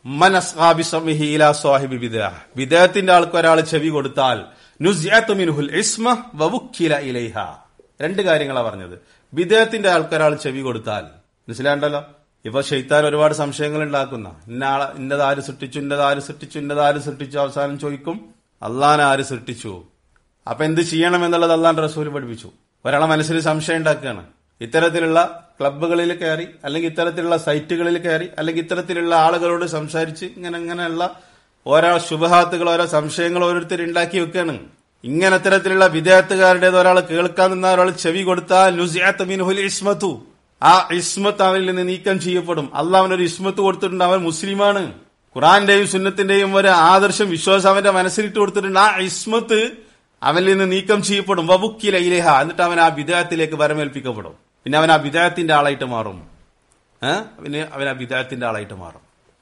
വിദേഹത്തിന്റെ ആൾക്ക് ഒരാൾ ചെവി കൊടുത്താൽ രണ്ട് കാര്യങ്ങളാണ് പറഞ്ഞത് വിദേഹത്തിന്റെ ആൾക്കാരാൾ ചെവി കൊടുത്താൽ മനസ്സിലാണ്ടല്ലോ ഇപ്പൊ ഷെയ്ത്താൻ ഒരുപാട് സംശയങ്ങൾ ഉണ്ടാക്കുന്ന ഇന്ന ആളെ ഇന്നത് ആര് സൃഷ്ടിച്ചു ഇന്നത് ആര് സൃഷ്ടിച്ചു ഇന്നത് ആര് സൃഷ്ടിച്ചു അവസാനം ചോദിക്കും അള്ളാനെ ആര് സൃഷ്ടിച്ചു അപ്പൊ എന്ത് ചെയ്യണം എന്നുള്ളത് അള്ളാൻ റസൂൽ പഠിപ്പിച്ചു ഒരാളെ മനസ്സിൽ സംശയം ഉണ്ടാക്കുകയാണ് ഇത്തരത്തിലുള്ള ക്ലബ്ബുകളിൽ കയറി അല്ലെങ്കിൽ ഇത്തരത്തിലുള്ള സൈറ്റുകളിൽ കയറി അല്ലെങ്കിൽ ഇത്തരത്തിലുള്ള ആളുകളോട് സംസാരിച്ച് ഇങ്ങനെ ഇങ്ങനെയുള്ള ഓരോ ശുഭഹാത്തുകൾ ഓരോ സംശയങ്ങൾ ഓരോരുത്തർ ഉണ്ടാക്കി വെക്കുകയാണ് ഇങ്ങനെ ഇത്തരത്തിലുള്ള വിദേഹത്തുകാരുടേത് ഒരാൾ കേൾക്കാൻ നിന്ന ഒരാൾ ചെവി കൊടുത്താൽ നുസിയാത്ത് മിൻഹുൽ ഇസ്മത്തു ആ ഇസ്മത്ത് അവനിൽ നിന്ന് നീക്കം ചെയ്യപ്പെടും അള്ളാഹ് അവനൊരു ഇസ്മത്ത് കൊടുത്തിട്ടുണ്ട് അവൻ മുസ്ലിമാണ് ഖുറാന്റെയും സുന്നത്തിന്റെയും ഒരു ആദർശം വിശ്വാസം അവന്റെ മനസ്സിലിട്ട് കൊടുത്തിട്ടുണ്ട് ആ ഇസ്മത്ത് അവനിൽ നിന്ന് നീക്കം ചെയ്യപ്പെടും വബുക്കില ഇലേഹ എന്നിട്ട് അവൻ ആ വിദേഹത്തിലേക്ക് വരമേൽപ്പിക്കപ്പെടും പിന്നെ അവൻ ആ വിദേഹത്തിന്റെ ആളായിട്ട് മാറും ഏഹ് പിന്നെ അവൻ ആ വിദേഹത്തിന്റെ ആളായിട്ട് മാറും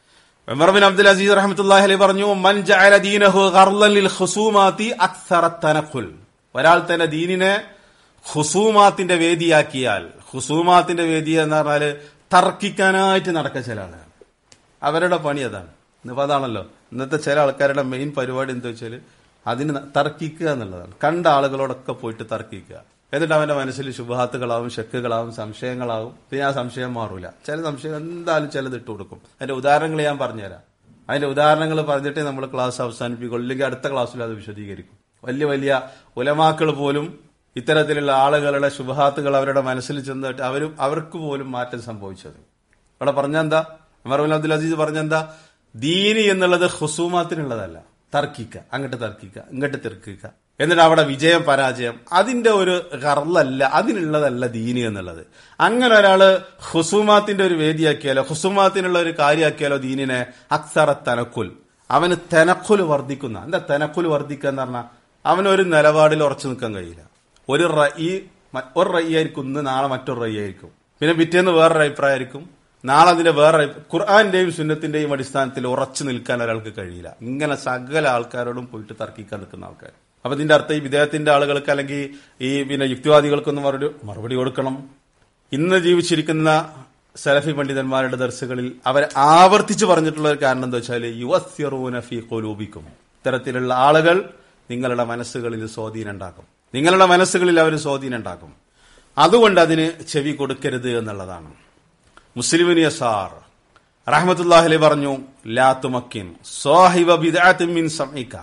ഉമർ ബിൻ അബ്ദുൽ അസീസ് റഹ്മത്തുള്ളാഹി അലൈഹി പറഞ്ഞു മൻ ജഅല ദീനഹു ഗർളൻ ലിൽ ഖുസൂമാതി അക്സറ തനഖുൽ ഒരാൾ തന്നെ ദീനിനെ ഖുസൂമാത്തിന്റെ വേദിയാക്കിയാൽ ഖുസൂമാത്തിന്റെ വേദി എന്ന് പറഞ്ഞാല് തർക്കിക്കാനായിട്ട് നടക്ക ചില ആളുകൾ അവരുടെ പണി അതാണ് ഇന്നിപ്പോ അതാണല്ലോ ഇന്നത്തെ ചില ആൾക്കാരുടെ മെയിൻ പരിപാടി എന്താ വെച്ചാൽ അതിന് ന- തർക്കിക്കുക എന്നുള്ളതാണ് കണ്ട ആളുകളോടൊക്കെ പോയിട്ട് തർക്കിക്കുക എന്നിട്ട് അവന്റെ മനസ്സിൽ ശുഭാത്തുകളാവും ശക്കുകളാവും സംശയങ്ങളാവും പിന്നെ ആ സംശയം മാറൂല ചില സംശയം എന്തായാലും ചിലത് ഇട്ട് കൊടുക്കും അതിന്റെ ഉദാഹരണങ്ങൾ ഞാൻ പറഞ്ഞുതരാം അതിന്റെ ഉദാഹരണങ്ങൾ പറഞ്ഞിട്ടേ നമ്മൾ ക്ലാസ് അവസാനിപ്പിക്കുള്ളൂ ഇല്ലെങ്കിൽ അടുത്ത ക്ലാസ്സിൽ അത് വിശദീകരിക്കും വലിയ വലിയ ഉലമാക്കൾ പോലും ഇത്തരത്തിലുള്ള ആളുകളുടെ ശുഭാത്തുകൾ അവരുടെ മനസ്സിൽ ചെന്നിട്ട് അവരും അവർക്ക് പോലും മാറ്റം സംഭവിച്ചത് അവിടെ പറഞ്ഞെന്താ ഉമർബിൻ അബ്ദുൽ അസീസ് പറഞ്ഞെന്താ ദീനി എന്നുള്ളത് ഹുസൂമാത്തിനുള്ളതല്ല തർക്കിക്ക അങ്ങോട്ട് തർക്കിക്ക ഇങ്ങോട്ട് തർക്കിക്ക എന്നിട്ട് അവിടെ വിജയം പരാജയം അതിന്റെ ഒരു കറലല്ല അതിനുള്ളതല്ല ദീനി എന്നുള്ളത് അങ്ങനെ ഒരാള് ഹുസൂമാത്തിന്റെ ഒരു വേദിയാക്കിയാലോ ഹുസൂമാത്തിനുള്ള ഒരു കാര്യമാക്കിയാലോ ദീനിനെ അക്സറ തനക്കുൽ അവന് തെനക്കുൽ വർദ്ധിക്കുന്ന എന്താ തെനക്കുൽ വർദ്ധിക്കുക എന്ന് പറഞ്ഞാൽ അവനൊരു നിലപാടിൽ ഉറച്ചു നിൽക്കാൻ കഴിയില്ല ഒരു റഈ മ- ഒരു റൈ ആയിരിക്കും ഇന്ന് നാളെ മറ്റൊരു റൈ ആയിരിക്കും പിന്നെ പിറ്റേന്ന് വേറൊരു അഭിപ്രായമായിരിക്കും നാളെ അതിന്റെ വേറെ അഭി- ഖുർആന്റെയും സുന്നത്തിന്റെയും അടിസ്ഥാനത്തിൽ ഉറച്ചു നിൽക്കാൻ ഒരാൾക്ക് കഴിയില്ല ഇങ്ങനെ സകല ആൾക്കാരോടും പോയിട്ട് തർക്കിക്കാൻ നിൽക്കുന്ന ആൾക്കാർ അപ്പൊ ഇതിന്റെ അർത്ഥം ഈ വിദേഹത്തിന്റെ ആളുകൾക്ക് അല്ലെങ്കിൽ ഈ പിന്നെ യുക്തിവാദികൾക്കൊന്നും മറുപടി മറുപടി കൊടുക്കണം ഇന്ന് ജീവിച്ചിരിക്കുന്ന സലഫി പണ്ഡിതന്മാരുടെ ദർസുകളിൽ അവർ ആവർത്തിച്ച് പറഞ്ഞിട്ടുള്ള ഒരു കാരണം എന്താ വെച്ചാൽ യുവസ്യറൂന ഫി കൊലൂപിക്കും ഇത്തരത്തിലുള്ള ആളുകൾ നിങ്ങളുടെ മനസ്സുകളിൽ സ്വാധീനം ഉണ്ടാക്കും നിങ്ങളുടെ മനസ്സുകളിൽ അവർ സ്വാധീനം ഉണ്ടാക്കും അതുകൊണ്ട് അതിന് ചെവി കൊടുക്കരുത് എന്നുള്ളതാണ് മുസ്ലിമിന് യസാർ റഹ്മത്തുല്ലാഹി പറഞ്ഞു ലാത്തുമക്കിൻ സാഹിബ ബിദ്അത്തിൻ മിൻ സമഇക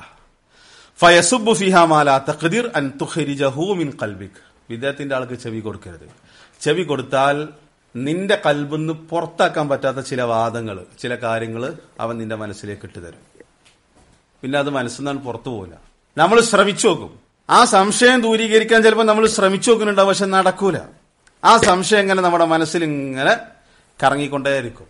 ഫയസുബ്ബു ഫിഹാ മാ ലാ തഖ്ദിർ അൻ തുഖ്രിജഹു മിൻ ഖൽബിക് വിദേഹത്തിന്റെ ആൾക്ക് ചെവി കൊടുക്കരുത് ചെവി കൊടുത്താൽ നിന്റെ കൽബിന്ന് പുറത്താക്കാൻ പറ്റാത്ത ചില വാദങ്ങൾ ചില കാര്യങ്ങൾ അവൻ നിന്റെ മനസ്സിലേക്ക് ഇട്ടുതരും പിന്നെ അത് മനസ്സിൽ നിന്നാണ് പുറത്തു പോകില്ല നമ്മൾ ശ്രമിച്ചു നോക്കും ആ സംശയം ദൂരീകരിക്കാൻ ചിലപ്പോൾ നമ്മൾ ശ്രമിച്ചു നോക്കുന്നുണ്ടാവും പക്ഷെ നടക്കൂല ആ സംശയം ഇങ്ങനെ നമ്മുടെ മനസ്സിൽ ഇങ്ങനെ കറങ്ങിക്കൊണ്ടേയിരിക്കും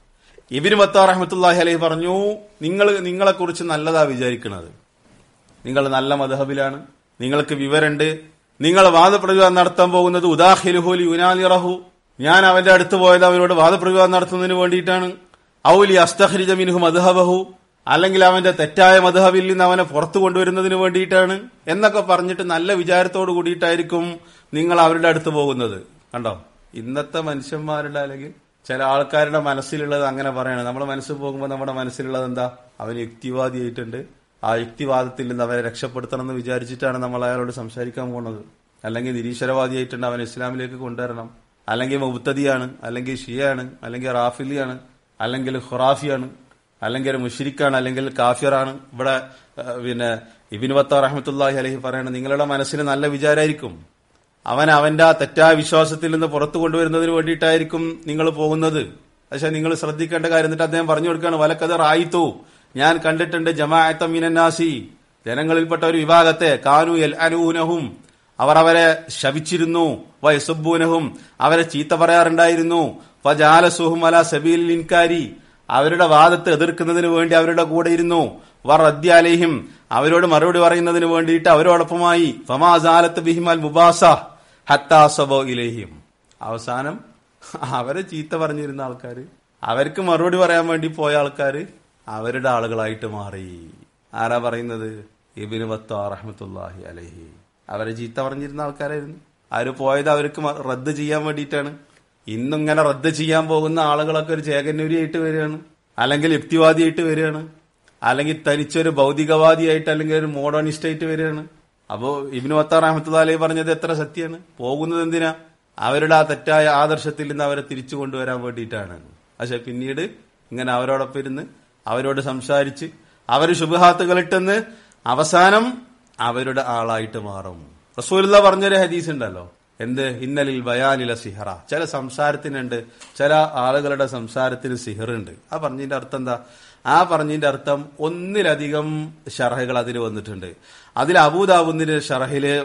ഇബിന് മത്താ റഹ്മത്തുല്ലാഹി അലൈഹി പറഞ്ഞു നിങ്ങൾ നിങ്ങളെക്കുറിച്ച് നല്ലതാ വിചാരിക്കുന്നത് നിങ്ങൾ നല്ല മധഹബിലാണ് നിങ്ങൾക്ക് വിവരമുണ്ട് നിങ്ങൾ വാദപ്രതിവാദം നടത്താൻ പോകുന്നത് ഉദാഹിലുഹുലി യുനാലിറഹു ഞാൻ അവന്റെ അടുത്ത് പോയത് അവനോട് വാദപ്രതിവാദം നടത്തുന്നതിന് വേണ്ടിയിട്ടാണ് ഔലി അസ്തഹരിജ മിൻഹു മധഹബഹു അല്ലെങ്കിൽ അവന്റെ തെറ്റായ മധഹബിൽ നിന്ന് അവനെ പുറത്തു കൊണ്ടുവരുന്നതിന് വേണ്ടിയിട്ടാണ് എന്നൊക്കെ പറഞ്ഞിട്ട് നല്ല വിചാരത്തോട് കൂടിയിട്ടായിരിക്കും നിങ്ങൾ അവരുടെ അടുത്ത് പോകുന്നത് കണ്ടോ ഇന്നത്തെ മനുഷ്യന്മാരുടെ അല്ലെങ്കിൽ ചില ആൾക്കാരുടെ മനസ്സിലുള്ളത് അങ്ങനെ പറയണം നമ്മുടെ മനസ്സിൽ പോകുമ്പോൾ നമ്മുടെ മനസ്സിലുള്ളത് എന്താ അവൻ യുക്തിവാദിയായിട്ടുണ്ട് ആ യുക്തിവാദത്തിൽ നിന്ന് അവരെ രക്ഷപ്പെടുത്തണം എന്ന് വിചാരിച്ചിട്ടാണ് നമ്മൾ അയാളോട് സംസാരിക്കാൻ പോകുന്നത് അല്ലെങ്കിൽ നിരീശ്വരവാദിയായിട്ടുണ്ട് അവൻ ഇസ്ലാമിലേക്ക് കൊണ്ടുവരണം അല്ലെങ്കിൽ മുബ്തദിയാണ് അല്ലെങ്കിൽ ഷിയാണ് അല്ലെങ്കിൽ റാഫിലിയാണ് അല്ലെങ്കിൽ ഖുറാഫിയാണ് അല്ലെങ്കിൽ ഒരു മുഷിരിക്കാണ് അല്ലെങ്കിൽ കാഫിറാണ് ഇവിടെ ഏഹ്, പിന്നെ ഇബിൻ വത്ത റഹ്മത്തുല്ലാഹി അലഹി പറയണത് നിങ്ങളുടെ മനസ്സിൽ നല്ല വിചാരമായിരിക്കും അവൻ അവന്റെ ആ തെറ്റായ വിശ്വാസത്തിൽ നിന്ന് പുറത്തു കൊണ്ടുവരുന്നതിന് വേണ്ടിയിട്ടായിരിക്കും നിങ്ങൾ പോകുന്നത് പക്ഷെ നിങ്ങൾ ശ്രദ്ധിക്കേണ്ട കാര്യം എന്നിട്ട് അദ്ദേഹം പറഞ്ഞു കൊടുക്കുകയാണ് വലക്കത് റായിത്തു ഞാൻ കണ്ടിട്ടുണ്ട് ജമാഅത്ത മീനന്നാസി ജനങ്ങളിൽപ്പെട്ട ഒരു വിഭാഗത്തെ കാനു എൽ അനൂനഹും അവർ അവരെ ശപിച്ചിരുന്നു വയസുബൂനഹും അവരെ ചീത്ത പറയാറുണ്ടായിരുന്നു ഫജാലസുഹും അല സബീൽ ഇൻകാരി അവരുടെ വാദത്തെ എതിർക്കുന്നതിന് വേണ്ടി അവരുടെ കൂടെ ഇരുന്നു വർ അദ്യാലേഹിം അവരോട് മറുപടി പറയുന്നതിന് വേണ്ടിയിട്ട് അവരോടൊപ്പമായി ഫമാസാലത്ത് ബിഹിമൽ മുബാസ ഹത്താസബോ ഇലേഹിം അവസാനം അവരെ ചീത്ത പറഞ്ഞിരുന്ന ആൾക്കാര് അവർക്ക് മറുപടി പറയാൻ വേണ്ടി പോയ ആൾക്കാര് അവരുടെ ആളുകളായിട്ട് മാറി ആരാ പറയുന്നത് ഇബിന് വത്ത റഹ്മത്തുല്ലാഹി അലഹി അവരെ ചീത്ത പറഞ്ഞിരുന്ന ആൾക്കാരായിരുന്നു അവര് പോയത് അവർക്ക് മ- റദ്ദ് ചെയ്യാൻ വേണ്ടിയിട്ടാണ് ഇന്നിങ്ങനെ റദ്ദ് ചെയ്യാൻ പോകുന്ന ആളുകളൊക്കെ ഒരു ചേകന്നൂരിയായിട്ട് വരികയാണ് അല്ലെങ്കിൽ യുക്തിവാദിയായിട്ട് വരികയാണ് അല്ലെങ്കിൽ തനിച്ചൊരു ഭൗതികവാദിയായിട്ട് അല്ലെങ്കിൽ ഒരു മോഡേണിസ്റ്റ് ആയിട്ട് വരികയാണ് അപ്പോ ഇബിന് വത്താർ അഹമ്മദ് അലൈ പറഞ്ഞത് എത്ര സത്യമാണ് പോകുന്നത് എന്തിനാ അവരുടെ ആ തെറ്റായ ആദർശത്തിൽ നിന്ന് അവരെ തിരിച്ചു കൊണ്ടുവരാൻ വേണ്ടിയിട്ടാണ് പക്ഷെ പിന്നീട് ഇങ്ങനെ അവരോടൊപ്പം ഇരുന്ന് അവരോട് സംസാരിച്ച് അവർ ശുഭഹാത്തുകൾ ഇട്ടെന്ന് അവസാനം അവരുടെ ആളായിട്ട് മാറും റസൂലുള്ള പറഞ്ഞൊരു ഹദീസ് ഉണ്ടല്ലോ എന്ത് ഇന്നലിൽ ബയാനില സിഹറ ചില സംസാരത്തിനുണ്ട് ചില ആളുകളുടെ സംസാരത്തിന് സിഹറുണ്ട് ആ പറഞ്ഞതിന്റെ അർത്ഥം എന്താ ആ പറഞ്ഞതിന്റെ അർത്ഥം ഒന്നിലധികം ഷറഹകൾ അതിൽ വന്നിട്ടുണ്ട് അതിൽ അബൂദാബുദിന്റെ ഷറഹില്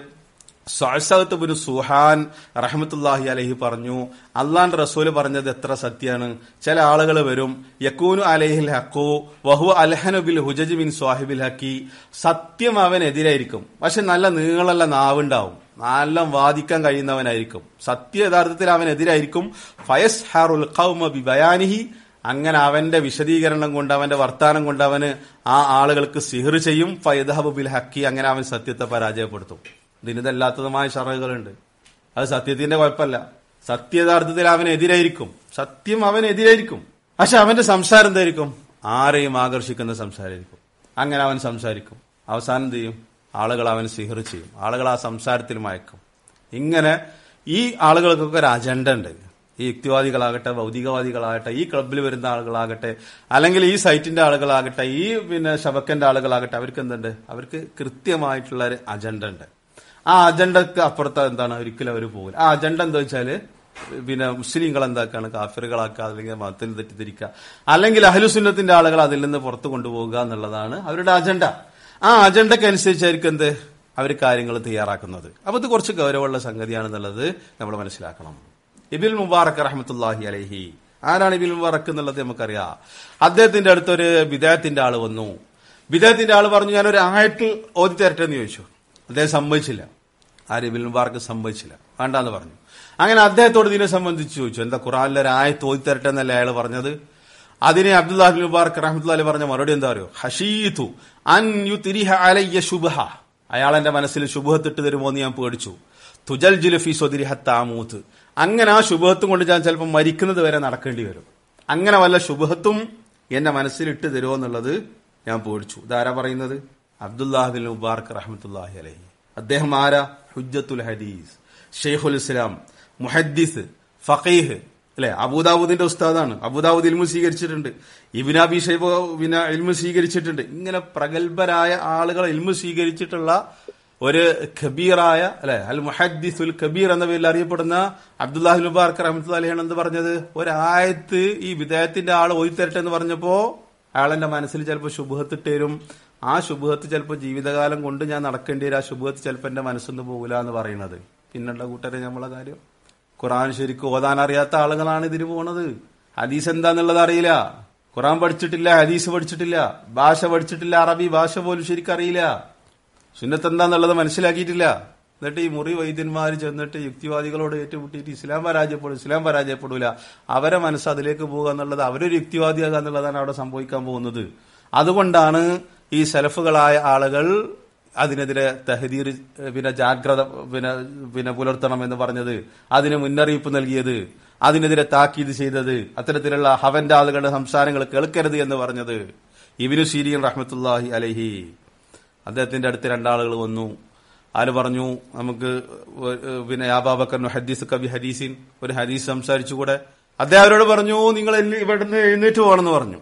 ബിൻ സുഹാൻ റഹമത്തുല്ലാഹി അലഹി പറഞ്ഞു അള്ളാന്റെ റസൂല് പറഞ്ഞത് എത്ര സത്യാണ് ചില ആളുകൾ വരും യക്കൂനു അലഹിൽ ഹക്കു വഹു അൽഹനു ബിൽ ഹുജജ് ബിൻ സ്വാഹിബിൽ ഹക്കി സത്യം അവനെതിരായിരിക്കും പക്ഷെ നല്ല നീളമുള്ള നാവുണ്ടാവും നല്ല വാദിക്കാൻ കഴിയുന്നവനായിരിക്കും സത്യ യഥാർത്ഥത്തിൽ അവനെതിരായിരിക്കും ഫയസ് ഹാറുൽ ഖൗമ ബി ബയാനിഹി അങ്ങനെ അവന്റെ വിശദീകരണം കൊണ്ട് അവന്റെ വർത്താനം കൊണ്ട് അവന് ആ ആളുകൾക്ക് സിഹർ ചെയ്യും ഫയദഹബു ബിൽ ഹക്കി അങ്ങനെ അവൻ സത്യത്തെ പരാജയപ്പെടുത്തും ഇതിനിതല്ലാത്തതുമായ ഷറകളുണ്ട് അത് സത്യത്തിന്റെ കുഴപ്പമല്ല സത്യയഥാർത്ഥത്തിൽ അവനെതിരായിരിക്കും സത്യം അവനെതിരായിരിക്കും പക്ഷെ അവന്റെ സംസാരം എന്തായിരിക്കും ആരെയും ആകർഷിക്കുന്ന സംസാരമായിരിക്കും അങ്ങനെ അവൻ സംസാരിക്കും അവസാനം എന്ത് ചെയ്യും ആളുകൾ അവൻ സിഹർ ചെയ്യും ആളുകൾ ആ സംസാരത്തിൽ മയക്കും ഇങ്ങനെ ഈ ആളുകൾക്കൊക്കെ ഒരു അജണ്ട ഉണ്ട് ഈ യുക്തിവാദികളാകട്ടെ ഭൗതികവാദികളാകട്ടെ ഈ ക്ലബിൽ വരുന്ന ആളുകളാകട്ടെ അല്ലെങ്കിൽ ഈ സൈറ്റിന്റെ ആളുകളാകട്ടെ ഈ പിന്നെ ശബക്കന്റെ ആളുകളാകട്ടെ അവർക്ക് എന്തുണ്ട് അവർക്ക് കൃത്യമായിട്ടുള്ള ഒരു അജണ്ട ഉണ്ട് ആ അജണ്ടക്ക് അപ്പുറത്ത് എന്താണ് ഒരിക്കലും അവർ പോകില്ല ആ അജണ്ട എന്താ വെച്ചാല് പിന്നെ മുസ്ലിങ്ങൾ എന്താക്കാണ് കാഫിറുകളാക്കുക അല്ലെങ്കിൽ മതത്തിൽ തെറ്റിദ്ധരിക്കുക അല്ലെങ്കിൽ അഹലുസുന്നത്തിന്റെ ആളുകൾ അതിൽ നിന്ന് പുറത്തു കൊണ്ടുപോകുക എന്നുള്ളതാണ് അവരുടെ അജണ്ട ആ അജണ്ടക്ക് അനുസരിച്ചായിരിക്കും എന്ത് അവർ കാര്യങ്ങൾ തയ്യാറാക്കുന്നത് അപ്പൊ ഇത് കുറച്ച് ഗൗരവമുള്ള സംഗതിയാണെന്നുള്ളത് നമ്മൾ മനസ്സിലാക്കണം ഇബിൽ മുബാറക് റഹമത്തുല്ലാഹി അലഹി ആരാണ് ഇബിൽ മുബാറക് എന്നുള്ളത് നമുക്കറിയാം അദ്ദേഹത്തിന്റെ അടുത്തൊരു വിദേഹത്തിന്റെ ആള് വന്നു വിദേഹത്തിന്റെ ആള് പറഞ്ഞു ഞാനൊരു ആയത്തിൽ ഓതി തരട്ടെ എന്ന് ചോദിച്ചു അദ്ദേഹം സമ്മതിച്ചില്ല ആര് ഇബിൽ മുബാറക്ക് സമ്മതിച്ചില്ല വേണ്ടാന്ന് പറഞ്ഞു അങ്ങനെ അദ്ദേഹത്തോട് ഇതിനെ സംബന്ധിച്ച് ചോദിച്ചു എന്താ ഖുറാനിലെ ഒരു ആയത്ത് ഓതി തരട്ടെ എന്നല്ലേ അയാൾ പറഞ്ഞത് അതിനെ അബ്ദുല്ലാഹിബിൻ മുബാറക് റഹ്മത്തുല്ലാഹി പറഞ്ഞ മറുപടി എന്താ അറിയോ ഹഷീതു അൻ യു തിരിഹ അലയ്യ ശുഭഹ അയാൾ എന്റെ മനസ്സിൽ ശുഭത്തിട്ട് തരുമോ എന്ന് ഞാൻ പേടിച്ചു തുജൽ ജുലഫി സ്വദിരിഹ താമൂത്ത് അങ്ങനെ ആ ശുഭത്തും കൊണ്ട് ഞാൻ ചിലപ്പോൾ മരിക്കുന്നത് വരെ നടക്കേണ്ടി വരും അങ്ങനെ വല്ല ശുഭത്തും എന്റെ മനസ്സിലിട്ട് തരുമോ എന്നുള്ളത് ഞാൻ പേടിച്ചു ഇതാരാ പറയുന്നത് അബ്ദുല്ലാഹിബിൻ മുബാറക് റഹ്മത്തുല്ലാഹി അലഹി അദ്ദേഹം ആരാ ഹുജ്ജത്തുൽ ഹദീസ് ഷെയ്ഖുൽ ഇസ്ലാം മുഹദ്ദിസ് ഫഖീഹ് അല്ലെ അബൂദാബുദിന്റെ ഉസ്താദാണ് അബൂദാബുദ് ഇൽമു സ്വീകരിച്ചിട്ടുണ്ട് ഇബിനാബി ഷൈബ പിന്നെ ഇൽമു സ്വീകരിച്ചിട്ടുണ്ട് ഇങ്ങനെ പ്രഗത്ഭരായ ആളുകൾ ഇൽമു സ്വീകരിച്ചിട്ടുള്ള ഒരു ഖബീറായ അല്ലെ അൽ മുഹദ്ദിസുൽ കബീർ എന്ന പേരിൽ അറിയപ്പെടുന്ന അബ്ദുല്ലാഹി മുബാർക്ക് റഹ്മത്തുല്ലാ അലിയാണ് എന്ത് പറഞ്ഞത് ഒരായത്ത് ഈ വിദേഹത്തിന്റെ ആൾ ഓയിത്തരട്ടെ എന്ന് പറഞ്ഞപ്പോ അയാളെന്റെ മനസ്സിൽ ചിലപ്പോൾ ശുഭത്തിട്ട് തരും ആ ശുഭത്ത് ചിലപ്പോൾ ജീവിതകാലം കൊണ്ട് ഞാൻ നടക്കേണ്ടി വരും ആ ശുഭത്ത് ചിലപ്പോൾ എന്റെ മനസ്സൊന്നും പോകില്ല എന്ന് പറയുന്നത് പിന്നുള്ള കൂട്ടരെ നമ്മളെ കാര്യം ഖുറാൻ ശരിക്കും ഓതാൻ അറിയാത്ത ആളുകളാണ് ഇതിന് പോണത് ഹദീസ് എന്താന്നുള്ളത് അറിയില്ല ഖുറാൻ പഠിച്ചിട്ടില്ല ഹദീസ് പഠിച്ചിട്ടില്ല ഭാഷ പഠിച്ചിട്ടില്ല അറബി ഭാഷ പോലും ശരിക്കും അറിയില്ല സുന്നത്ത് എന്താന്നുള്ളത് മനസ്സിലാക്കിയിട്ടില്ല എന്നിട്ട് ഈ മുറി വൈദ്യന്മാർ ചെന്നിട്ട് യുക്തിവാദികളോട് ഏറ്റുമുട്ടിയിട്ട് ഇസ്ലാം പരാജയപ്പെടും ഇസ്ലാം പരാജയപ്പെടൂല അവരെ മനസ്സ് അതിലേക്ക് പോകുക എന്നുള്ളത് അവരൊരു യുക്തിവാദിയാകുക എന്നുള്ളതാണ് അവിടെ സംഭവിക്കാൻ പോകുന്നത് അതുകൊണ്ടാണ് ഈ സെലഫുകളായ ആളുകൾ അതിനെതിരെ തഹദീർ പിന്നെ ജാഗ്രത പിന്നെ പിന്നെ പുലർത്തണം എന്ന് പറഞ്ഞത് അതിന് മുന്നറിയിപ്പ് നൽകിയത് അതിനെതിരെ താക്കീത് ചെയ്തത് അത്തരത്തിലുള്ള ഹവന്റെ ആളുകളുടെ സംസാരങ്ങൾ കേൾക്കരുത് എന്ന് പറഞ്ഞത് ഇബിനു സീരിയൻ റഹ്മത്തുല്ലാഹി അലഹി അദ്ദേഹത്തിന്റെ അടുത്ത് രണ്ടാളുകൾ വന്നു ആര് പറഞ്ഞു നമുക്ക് പിന്നെ യാബാബക്കർ ഹദീസ് കവി ഹദീസിൻ ഒരു ഹദീസ് സംസാരിച്ചുകൂടെ അദ്ദേഹം അവരോട് പറഞ്ഞു നിങ്ങൾ ഇവിടുന്ന് എഴുന്നേറ്റ് പോകണമെന്ന് പറഞ്ഞു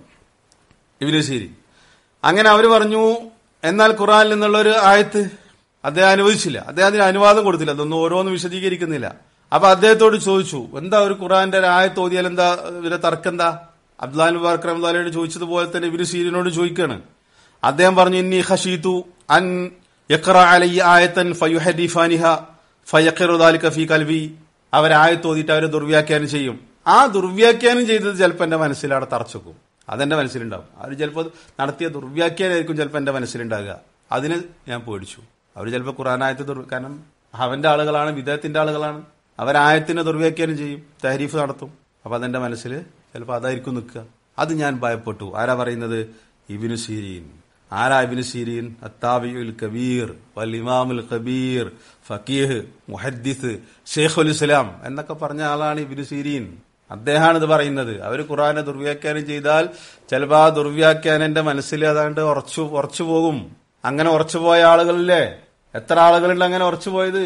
ഇബിനു സീരി അങ്ങനെ അവര് പറഞ്ഞു എന്നാൽ ഖുറാനിൽ നിന്നുള്ള ഒരു ആയത്ത് അദ്ദേഹം അനുവദിച്ചില്ല അദ്ദേഹം അതിന് അനുവാദം കൊടുത്തില്ല അതൊന്നും ഓരോന്നും വിശദീകരിക്കുന്നില്ല അപ്പൊ അദ്ദേഹത്തോട് ചോദിച്ചു എന്താ ഒരു ഖുറാന്റെ ഒരു ആയത്ത് ഓതിയാൽ എന്താ ഇവരെ തർക്കെന്താ അബ്ദുല്ലാൻ മുബാർക്ക് റഹ്മദാലിയോട് ചോദിച്ചതുപോലെ തന്നെ ഇവര് സീരിനോട് ചോദിക്കാണ് അദ്ദേഹം പറഞ്ഞു ഇന്നി ഹഷീതു അൻ യഖറ അലയ്യ ആയത്തൻ ഫയുഹദിഫാനിഹ ഫയഖിറുദാലിക ഫീ കൽവി അവരായത്ത് ഓതിയിട്ട് അവരെ ദുർവ്യാഖ്യാനം ചെയ്യും ആ ദുർവ്യാഖ്യാനം ചെയ്തത് ചിലപ്പോൾ എന്റെ മനസ്സിൽ അവിടെ തറച്ചെക്കും അതെന്റെ മനസ്സിലുണ്ടാവും അവർ ചിലപ്പോൾ നടത്തിയ ദുർവ്യാഖ്യാനായിരിക്കും ചിലപ്പോൾ എന്റെ മനസ്സിലുണ്ടാകുക അതിന് ഞാൻ പേടിച്ചു അവർ ചിലപ്പോൾ ഖുറാനായത്ത് ദുർ കാരണം അവന്റെ ആളുകളാണ് വിദേഹത്തിന്റെ ആളുകളാണ് അവരായത്തിന് ദുർവ്യാഖ്യാനം ചെയ്യും തഹരീഫ് നടത്തും അപ്പൊ അതെന്റെ മനസ്സിൽ ചിലപ്പോൾ അതായിരിക്കും നിൽക്കുക അത് ഞാൻ ഭയപ്പെട്ടു ആരാ പറയുന്നത് ഇബിനു സീരീൻ ആരാ ഇബിനു സീരീൻ അത്താബിയുൽ കബീർ വൽ ഇമാമുൽ കബീർ ഫക്കീഹ് മുഹദ്ദിസ് ഷെയ്ഖുൽ ഇസ്ലാം എന്നൊക്കെ പറഞ്ഞ ആളാണ് ഇബിനു സീരീൻ അദ്ദേഹമാണ് ഇത് പറയുന്നത് അവർ ഖുറാനെ ദുർവ്യാഖ്യാനം ചെയ്താൽ ചിലപ്പോൾ ആ ദുർവ്യാഖ്യാനം എന്റെ മനസ്സിൽ അതാണ്ട് ഉറച്ചു ഉറച്ചു പോകും അങ്ങനെ ഉറച്ചു പോയ ആളുകളില്ലേ എത്ര ആളുകളുണ്ട് അങ്ങനെ ഉറച്ചു പോയത്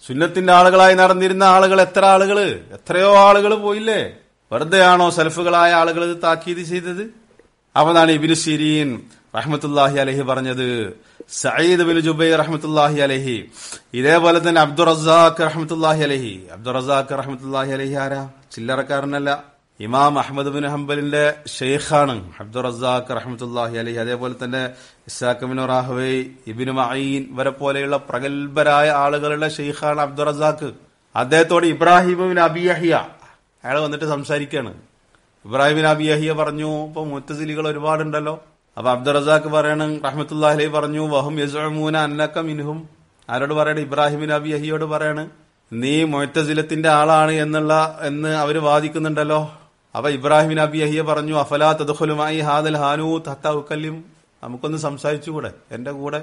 സുന്നത്തിന്റെ ആളുകളായി നടന്നിരുന്ന ആളുകൾ എത്ര ആളുകള് എത്രയോ ആളുകൾ പോയില്ലേ വെറുതെയാണോ സലഫുകളായ ആളുകൾ ഇത് താക്കീത് ചെയ്തത് അവനാണ് ഇബിനു സിരീൻ റഹ്മത്തുല്ലാഹി അലഹി പറഞ്ഞത് സയ്യിദ് ബിൻ ജുബൈർ റഹ്മത്തുല്ലാഹി അലഹി ഇതേപോലെ തന്നെ അബ്ദുൾ റസാഖ് റഹ്മത്തുല്ലാഹി അലഹി അബ്ദുൾ റസാഖ് റഹ്മത്തുല്ലാഹി അലഹി ആരാ ചില്ലറക്കാരനല്ല ഇമാം അഹമ്മദ് ബിൻ ഹംബലിന്റെ ഷെയ്ഖാണ് അബ്ദുൾ റസാഖ് റഹ്മത്തുല്ലാഹി അലഹി അതേപോലെ തന്നെ ഇസാഖ് റാഹ്വേ ഇബിനു മഈൻ ഇവരെ പോലെയുള്ള പ്രഗത്ഭരായ ആളുകളുടെ ഷെയ്ഖാണ് അബ്ദുൾ റസാഖ് അദ്ദേഹത്തോട് ഇബ്രാഹിം ബിൻ അബിയഹിയ അയാൾ വന്നിട്ട് സംസാരിക്കുകയാണ് ഇബ്രാഹിം ബിൻ അബിയഹിയ പറഞ്ഞു ഇപ്പൊ മുത്തസിലികൾ ഒരുപാടുണ്ടല്ലോ അപ്പൊ അബ്ദുൾ റസാഖ് പറയണം റഹ്മത്തുല്ലാഹി അലൈഹി പറഞ്ഞു വഹും യസുമൂന അന്നക്ക മിൻഹും ആരോട് പറയണം ഇബ്രാഹിം ബിൻ അബിയഹിയോട് പറയാണ് നീ മൊയ്ത്തസിലത്തിന്റെ ആളാണ് എന്നുള്ള എന്ന് അവര് വാദിക്കുന്നുണ്ടല്ലോ അപ്പൊ ഇബ്രാഹിം നബി അഹിയ പറഞ്ഞു അഫലാ തദുഖലുമായി ഹാദൽ ഹാനൂ തത്ത ഉക്കല്യം നമുക്കൊന്ന് സംസാരിച്ചുകൂടെ എന്റെ കൂടെ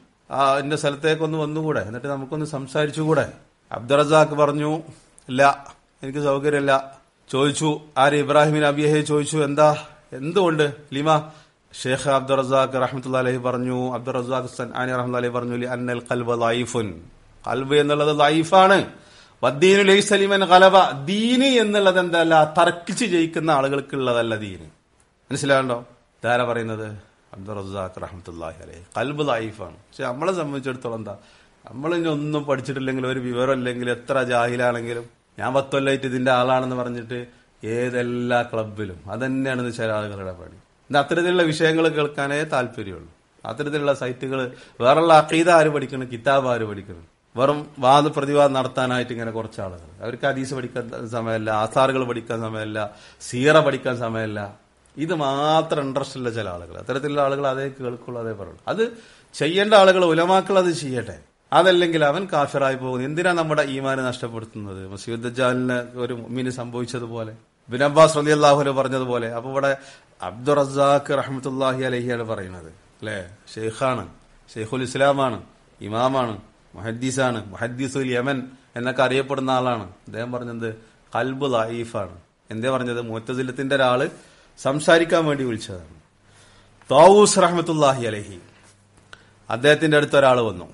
ആ എന്റെ സ്ഥലത്തേക്കൊന്ന് വന്നുകൂടെ എന്നിട്ട് നമുക്കൊന്ന് സംസാരിച്ചുകൂടെ അബ്ദുറസാഖ് പറഞ്ഞു ഇല്ല എനിക്ക് സൗകര്യമില്ല ചോദിച്ചു ആര് ഇബ്രാഹിം നബി അഹിയ ചോദിച്ചു എന്താ എന്തുകൊണ്ട് ലിമ ഷേഖ് അബ്ദുൾ റസാഖ് റഹ്മത്തുള്ള അലഹി പറഞ്ഞു അബ്ദുൾ റസാഖ് സൻആനി റഹ്മത്തുള്ള അലഹി പറഞ്ഞു ലി അന്നൽ ഖൽബ ലൈഫുൻ കൽബ് എന്നുള്ളത് ലൈഫാണ് വദ്ദീനു ലൈസലിമൻ കലബ ദീന് എന്നുള്ളത് എന്തല്ല തർക്കിച്ച് ജയിക്കുന്ന ആളുകൾക്കുള്ളതല്ല ദീന് മനസ്സിലാകണ്ടോ ധാര പറയുന്നത് അബ്ദുൾ റസാഖ് റഹ്മത്തുല്ലാഹി അലൈഹി കൽബ് ലൈഫാണ് പക്ഷെ നമ്മളെ സംബന്ധിച്ചിടത്തോളം എന്താ നമ്മൾ ഇനി ഒന്നും പഠിച്ചിട്ടില്ലെങ്കിൽ ഒരു വിവരം ഇല്ലെങ്കിൽ എത്ര ജാഹിലാണെങ്കിലും ഞാൻ പത്തൊല്ലായിട്ട് ഇതിന്റെ ആളാണെന്ന് പറഞ്ഞിട്ട് ഏതെല്ലാ ക്ലബിലും അതന്നെയാണ് ചില ആളുകളുടെ പണി ഇത് അത്തരത്തിലുള്ള വിഷയങ്ങൾ കേൾക്കാനേ താല്പര്യമുള്ളൂ അത്തരത്തിലുള്ള സൈറ്റുകൾ വേറുള്ള അക്കീത ആര് പഠിക്കണം കിതാബ് ആര് പഠിക്കണം വെറും വാദ പ്രതിവാദം നടത്താനായിട്ട് ഇങ്ങനെ കുറച്ച് ആളുകൾ അവർക്ക് ഹദീസ് പഠിക്കാൻ സമയമല്ല ആസാറുകൾ പഠിക്കാൻ സമയമല്ല സീറ പഠിക്കാൻ സമയമല്ല ഇത് മാത്രം ഇൻട്രസ്റ്റ് ഉള്ള ചില ആളുകൾ അത്തരത്തിലുള്ള ആളുകൾ അതേ കേൾക്കുള്ളൂ അതേ പറയുള്ളൂ അത് ചെയ്യേണ്ട ആളുകൾ ഉലമാക്കൾ അത് ചെയ്യട്ടെ അതല്ലെങ്കിൽ അവൻ കാഫിറായി പോകുന്നു എന്തിനാ നമ്മുടെ ഈമാന് നഷ്ടപ്പെടുത്തുന്നത് മസീദ് ഒരു മീന് സംഭവിച്ചതുപോലെ ബിൻ അബ്ബാസ് റലി അള്ളാഹുല പറഞ്ഞതുപോലെ അപ്പൊ ഇവിടെ അബ്ദുൾ റസാഖ് റഹ്മത്തുല്ലാഹി അലഹിയാണ് പറയുന്നത് അല്ലെ ഷെയ്ഖാണ് ഷെയ്ഖുൽ ഇസ്ലാമാണ് ഇമാമാണ് മുഹദ്ദീസാണ് മുഹദ്ദീസുൽ യമൻ എന്നൊക്കെ അറിയപ്പെടുന്ന ആളാണ് അദ്ദേഹം പറഞ്ഞത് കൽബ് ലൈഫാണ് എന്തേ പറഞ്ഞത് മുത്തസിലത്തിന്റെ ഒരാള് സംസാരിക്കാൻ വേണ്ടി വിളിച്ചതാണ് താവൂസ് റഹ്മത്തുല്ലാഹി അലഹി അദ്ദേഹത്തിന്റെ അടുത്ത് ഒരാൾ വന്നു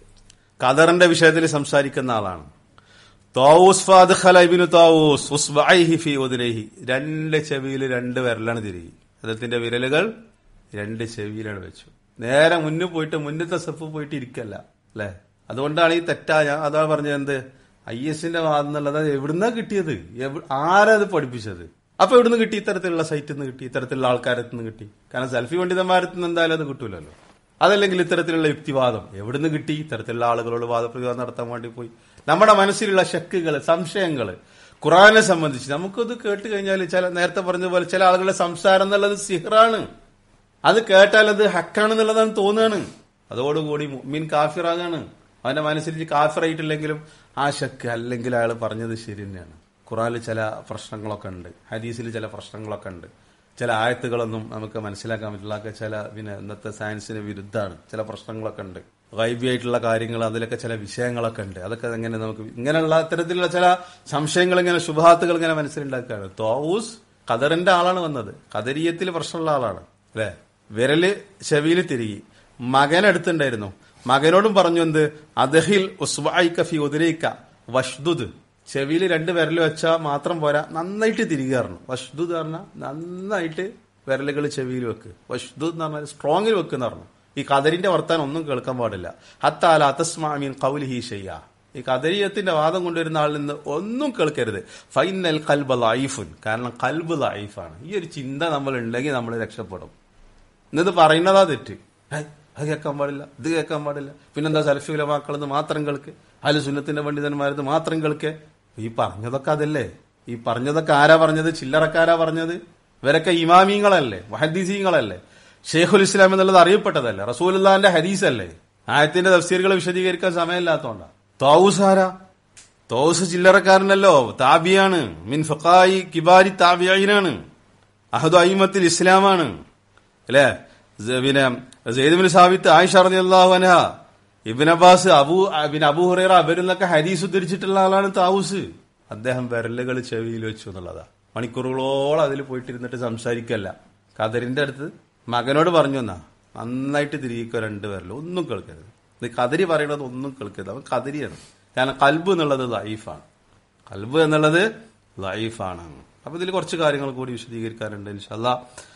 ഖദറിന്റെ വിഷയത്തിൽ സംസാരിക്കുന്ന ആളാണ് താവൂസ് ഫാദ്ഖല ഇബ്നു താവൂസ് ഉസ്ബഅൈഹി ഫീ ഉദ്നൈഹി രണ്ട് ചെവിയിൽ രണ്ട് വിരലാണ് തിരികെ അദ്ദേഹത്തിന്റെ വിരലുകൾ രണ്ട് ചെവിയിലാണ് വെച്ചു നേരെ മുന്നിൽ പോയിട്ട് മുന്നത്തെ സെഫ് പോയിട്ട് ഇരിക്കല്ല അല്ലെ അതുകൊണ്ടാണ് ഈ തെറ്റായ അതാ പറഞ്ഞത് എന്ത് ഐ എസിന്റെ വാദം എന്നുള്ളത് എവിടുന്നാ കിട്ടിയത് ആരാ അത് പഠിപ്പിച്ചത് അപ്പൊ എവിടുന്ന് കിട്ടി ഇത്തരത്തിലുള്ള സൈറ്റിൽ നിന്ന് കിട്ടി ഇത്തരത്തിലുള്ള ആൾക്കാരത്ത് നിന്ന് കിട്ടി കാരണം സെൽഫി പണ്ഡിതന്മാരത്ത് നിന്ന് എന്തായാലും അത് കിട്ടൂലല്ലോ അതല്ലെങ്കിൽ ഇത്തരത്തിലുള്ള യുക്തിവാദം എവിടുന്ന് കിട്ടി ഇത്തരത്തിലുള്ള ആളുകളോട് വാദപ്രതിവാദം നടത്താൻ വേണ്ടി പോയി നമ്മുടെ മനസ്സിലുള്ള ശക്കുകൾ സംശയങ്ങൾ ഖുറാനെ സംബന്ധിച്ച് നമുക്കത് കേട്ട് കഴിഞ്ഞാൽ ചില നേരത്തെ പറഞ്ഞ പോലെ ചില ആളുകളുടെ സംസാരം എന്നുള്ളത് സിഹറാണ് അത് കേട്ടാൽ അത് ഹക്കാണെന്നുള്ളതാണ് തോന്നുകയാണ് അതോടുകൂടി മീൻ കാഫിറാകാണ് അവന്റെ മനസ്സിൽ കാഫിറായിട്ടില്ലെങ്കിലും ആ ശക്ക് അല്ലെങ്കിൽ അയാൾ പറഞ്ഞത് ശരി തന്നെയാണ് ഖുറാനിൽ ചില പ്രശ്നങ്ങളൊക്കെ ഉണ്ട് ഹദീസിൽ ചില പ്രശ്നങ്ങളൊക്കെ ഉണ്ട് ചില ആയത്തുകളൊന്നും നമുക്ക് മനസ്സിലാക്കാൻ പറ്റില്ല ഒക്കെ ചില പിന്നെ ഇന്നത്തെ സയൻസിന് വിരുദ്ധമാണ് ചില പ്രശ്നങ്ങളൊക്കെ ഉണ്ട് വൈബിയായിട്ടുള്ള കാര്യങ്ങൾ അതിലൊക്കെ ചില വിഷയങ്ങളൊക്കെ ഉണ്ട് അതൊക്കെ എങ്ങനെ നമുക്ക് ഇങ്ങനെയുള്ള അത്തരത്തിലുള്ള ചില സംശയങ്ങൾ ഇങ്ങനെ ശുഭാത്തുകൾ ഇങ്ങനെ മനസ്സിലുണ്ടാക്കുകയാണ് തോവൂസ് ഖദറിന്റെ ആളാണ് വന്നത് ഖദരീയത്തിൽ പ്രശ്നമുള്ള ആളാണ് അല്ലെ വിരല് ചെവിയിൽ തിരികെ മകൻ അടുത്തുണ്ടായിരുന്നു മകനോടും പറഞ്ഞു എന്ത് അദഹിൽ ഉസ്വായിക്ക ഫി ഉദരയിക്ക വഷ്ദുദ് ചെവിയിൽ രണ്ട് വിരൽ വെച്ചാൽ മാത്രം പോരാ നന്നായിട്ട് തിരികെ പറഞ്ഞു വഷ്ദുദ് പറഞ്ഞാൽ നന്നായിട്ട് വിരലുകൾ ചെവിയിൽ വെക്ക് വഷ്ദുദ് എന്ന് പറഞ്ഞാൽ സ്ട്രോങ്ങിൽ വെക്കുന്ന പറഞ്ഞു ഈ കദരിന്റെ വർത്താനം ഒന്നും കേൾക്കാൻ പാടില്ല ഹത്താല അത്തസ്മാമീൻ കൗലിഹി ഷയ്യ ഈ കദരീയത്തിന്റെ വാദം കൊണ്ടുവരുന്ന ആളിൽ നിന്ന് ഒന്നും കേൾക്കരുത് ഫൈനൽ കൽബ് ലൈഫുൻ കാരണം കൽബ് ലൈഫാണ് ഈ ഒരു ചിന്ത നമ്മൾ ഉണ്ടെങ്കിൽ നമ്മൾ രക്ഷപ്പെടും ഇന്നത് പറയുന്നതാ തെറ്റ് അത് കേൾക്കാൻ പാടില്ല ഇത് കേൾക്കാൻ പാടില്ല പിന്നെന്താ സലഫി ഉലമാക്കളെന്ന് മാത്രം കേൾക്ക് അല്ല സുന്നത്തിന്റെ പണ്ഡിതന്മാരത് മാത്രം കേൾക്ക് ഈ പറഞ്ഞതൊക്കെ അതല്ലേ ഈ പറഞ്ഞതൊക്കെ ആരാ പറഞ്ഞത് ചില്ലറക്കാരാ പറഞ്ഞത് ഇവരൊക്കെ ഇമാമിങ്ങളല്ലേ വഹദീസീങ്ങളല്ലേ ഷെയ്ഖുൽ ഇസ്ലാം എന്നുള്ളത് അറിയപ്പെട്ടതല്ലേ റസൂലുല്ലാന്റെ ഹദീസ് അല്ലേ ആയത്തിന്റെ തഫ്സീറുകൾ വിശദീകരിക്കാൻ സമയമില്ലാത്തോണ്ടാ തോസ് ആരാ തോസ് ചില്ലറക്കാരനല്ലോ താബിയാണ് മിൻ ഫക്കായി കിബാരി താബിയായിനാണ് അഹദു അയിമത്തിൽ ഇസ്ലാമാണ് അല്ലേ പിന്നെ സെയ്ദ് സാബിത്ത് ആയിഷ റളിയല്ലാഹു അൻഹ ഇബിൻ അബ്ബാസ് അബു പിന്നെ അബു ഹുറൈറ അവരിന്നൊക്കെ ഹദീസ് ഉദ്ധരിച്ചിട്ടുള്ള ആളാണ് താവൂസ് അദ്ദേഹം വിരലുകൾ ചെവിയിൽ വെച്ചു എന്നുള്ളതാ മണിക്കൂറുകളോളം അതിൽ പോയിട്ടിരുന്നിട്ട് സംസാരിക്കല്ല കദരിന്റെ അടുത്ത് മകനോട് പറഞ്ഞു എന്നാ നന്നായിട്ട് തിരികെ രണ്ട് വിരൽ ഒന്നും കേൾക്കരുത് ഇത് കദരി പറയണത് ഒന്നും കേൾക്കരുത് അവൻ കദരിയാണ് കാരണം കൽബ് എന്നുള്ളത് ലൈഫാണ് കൽബ് എന്നുള്ളത് ലൈഫാണ് അപ്പൊ ഇതിൽ കുറച്ച് കാര്യങ്ങൾ കൂടി വിശദീകരിക്കാനുണ്ട് ഇൻഷല്ല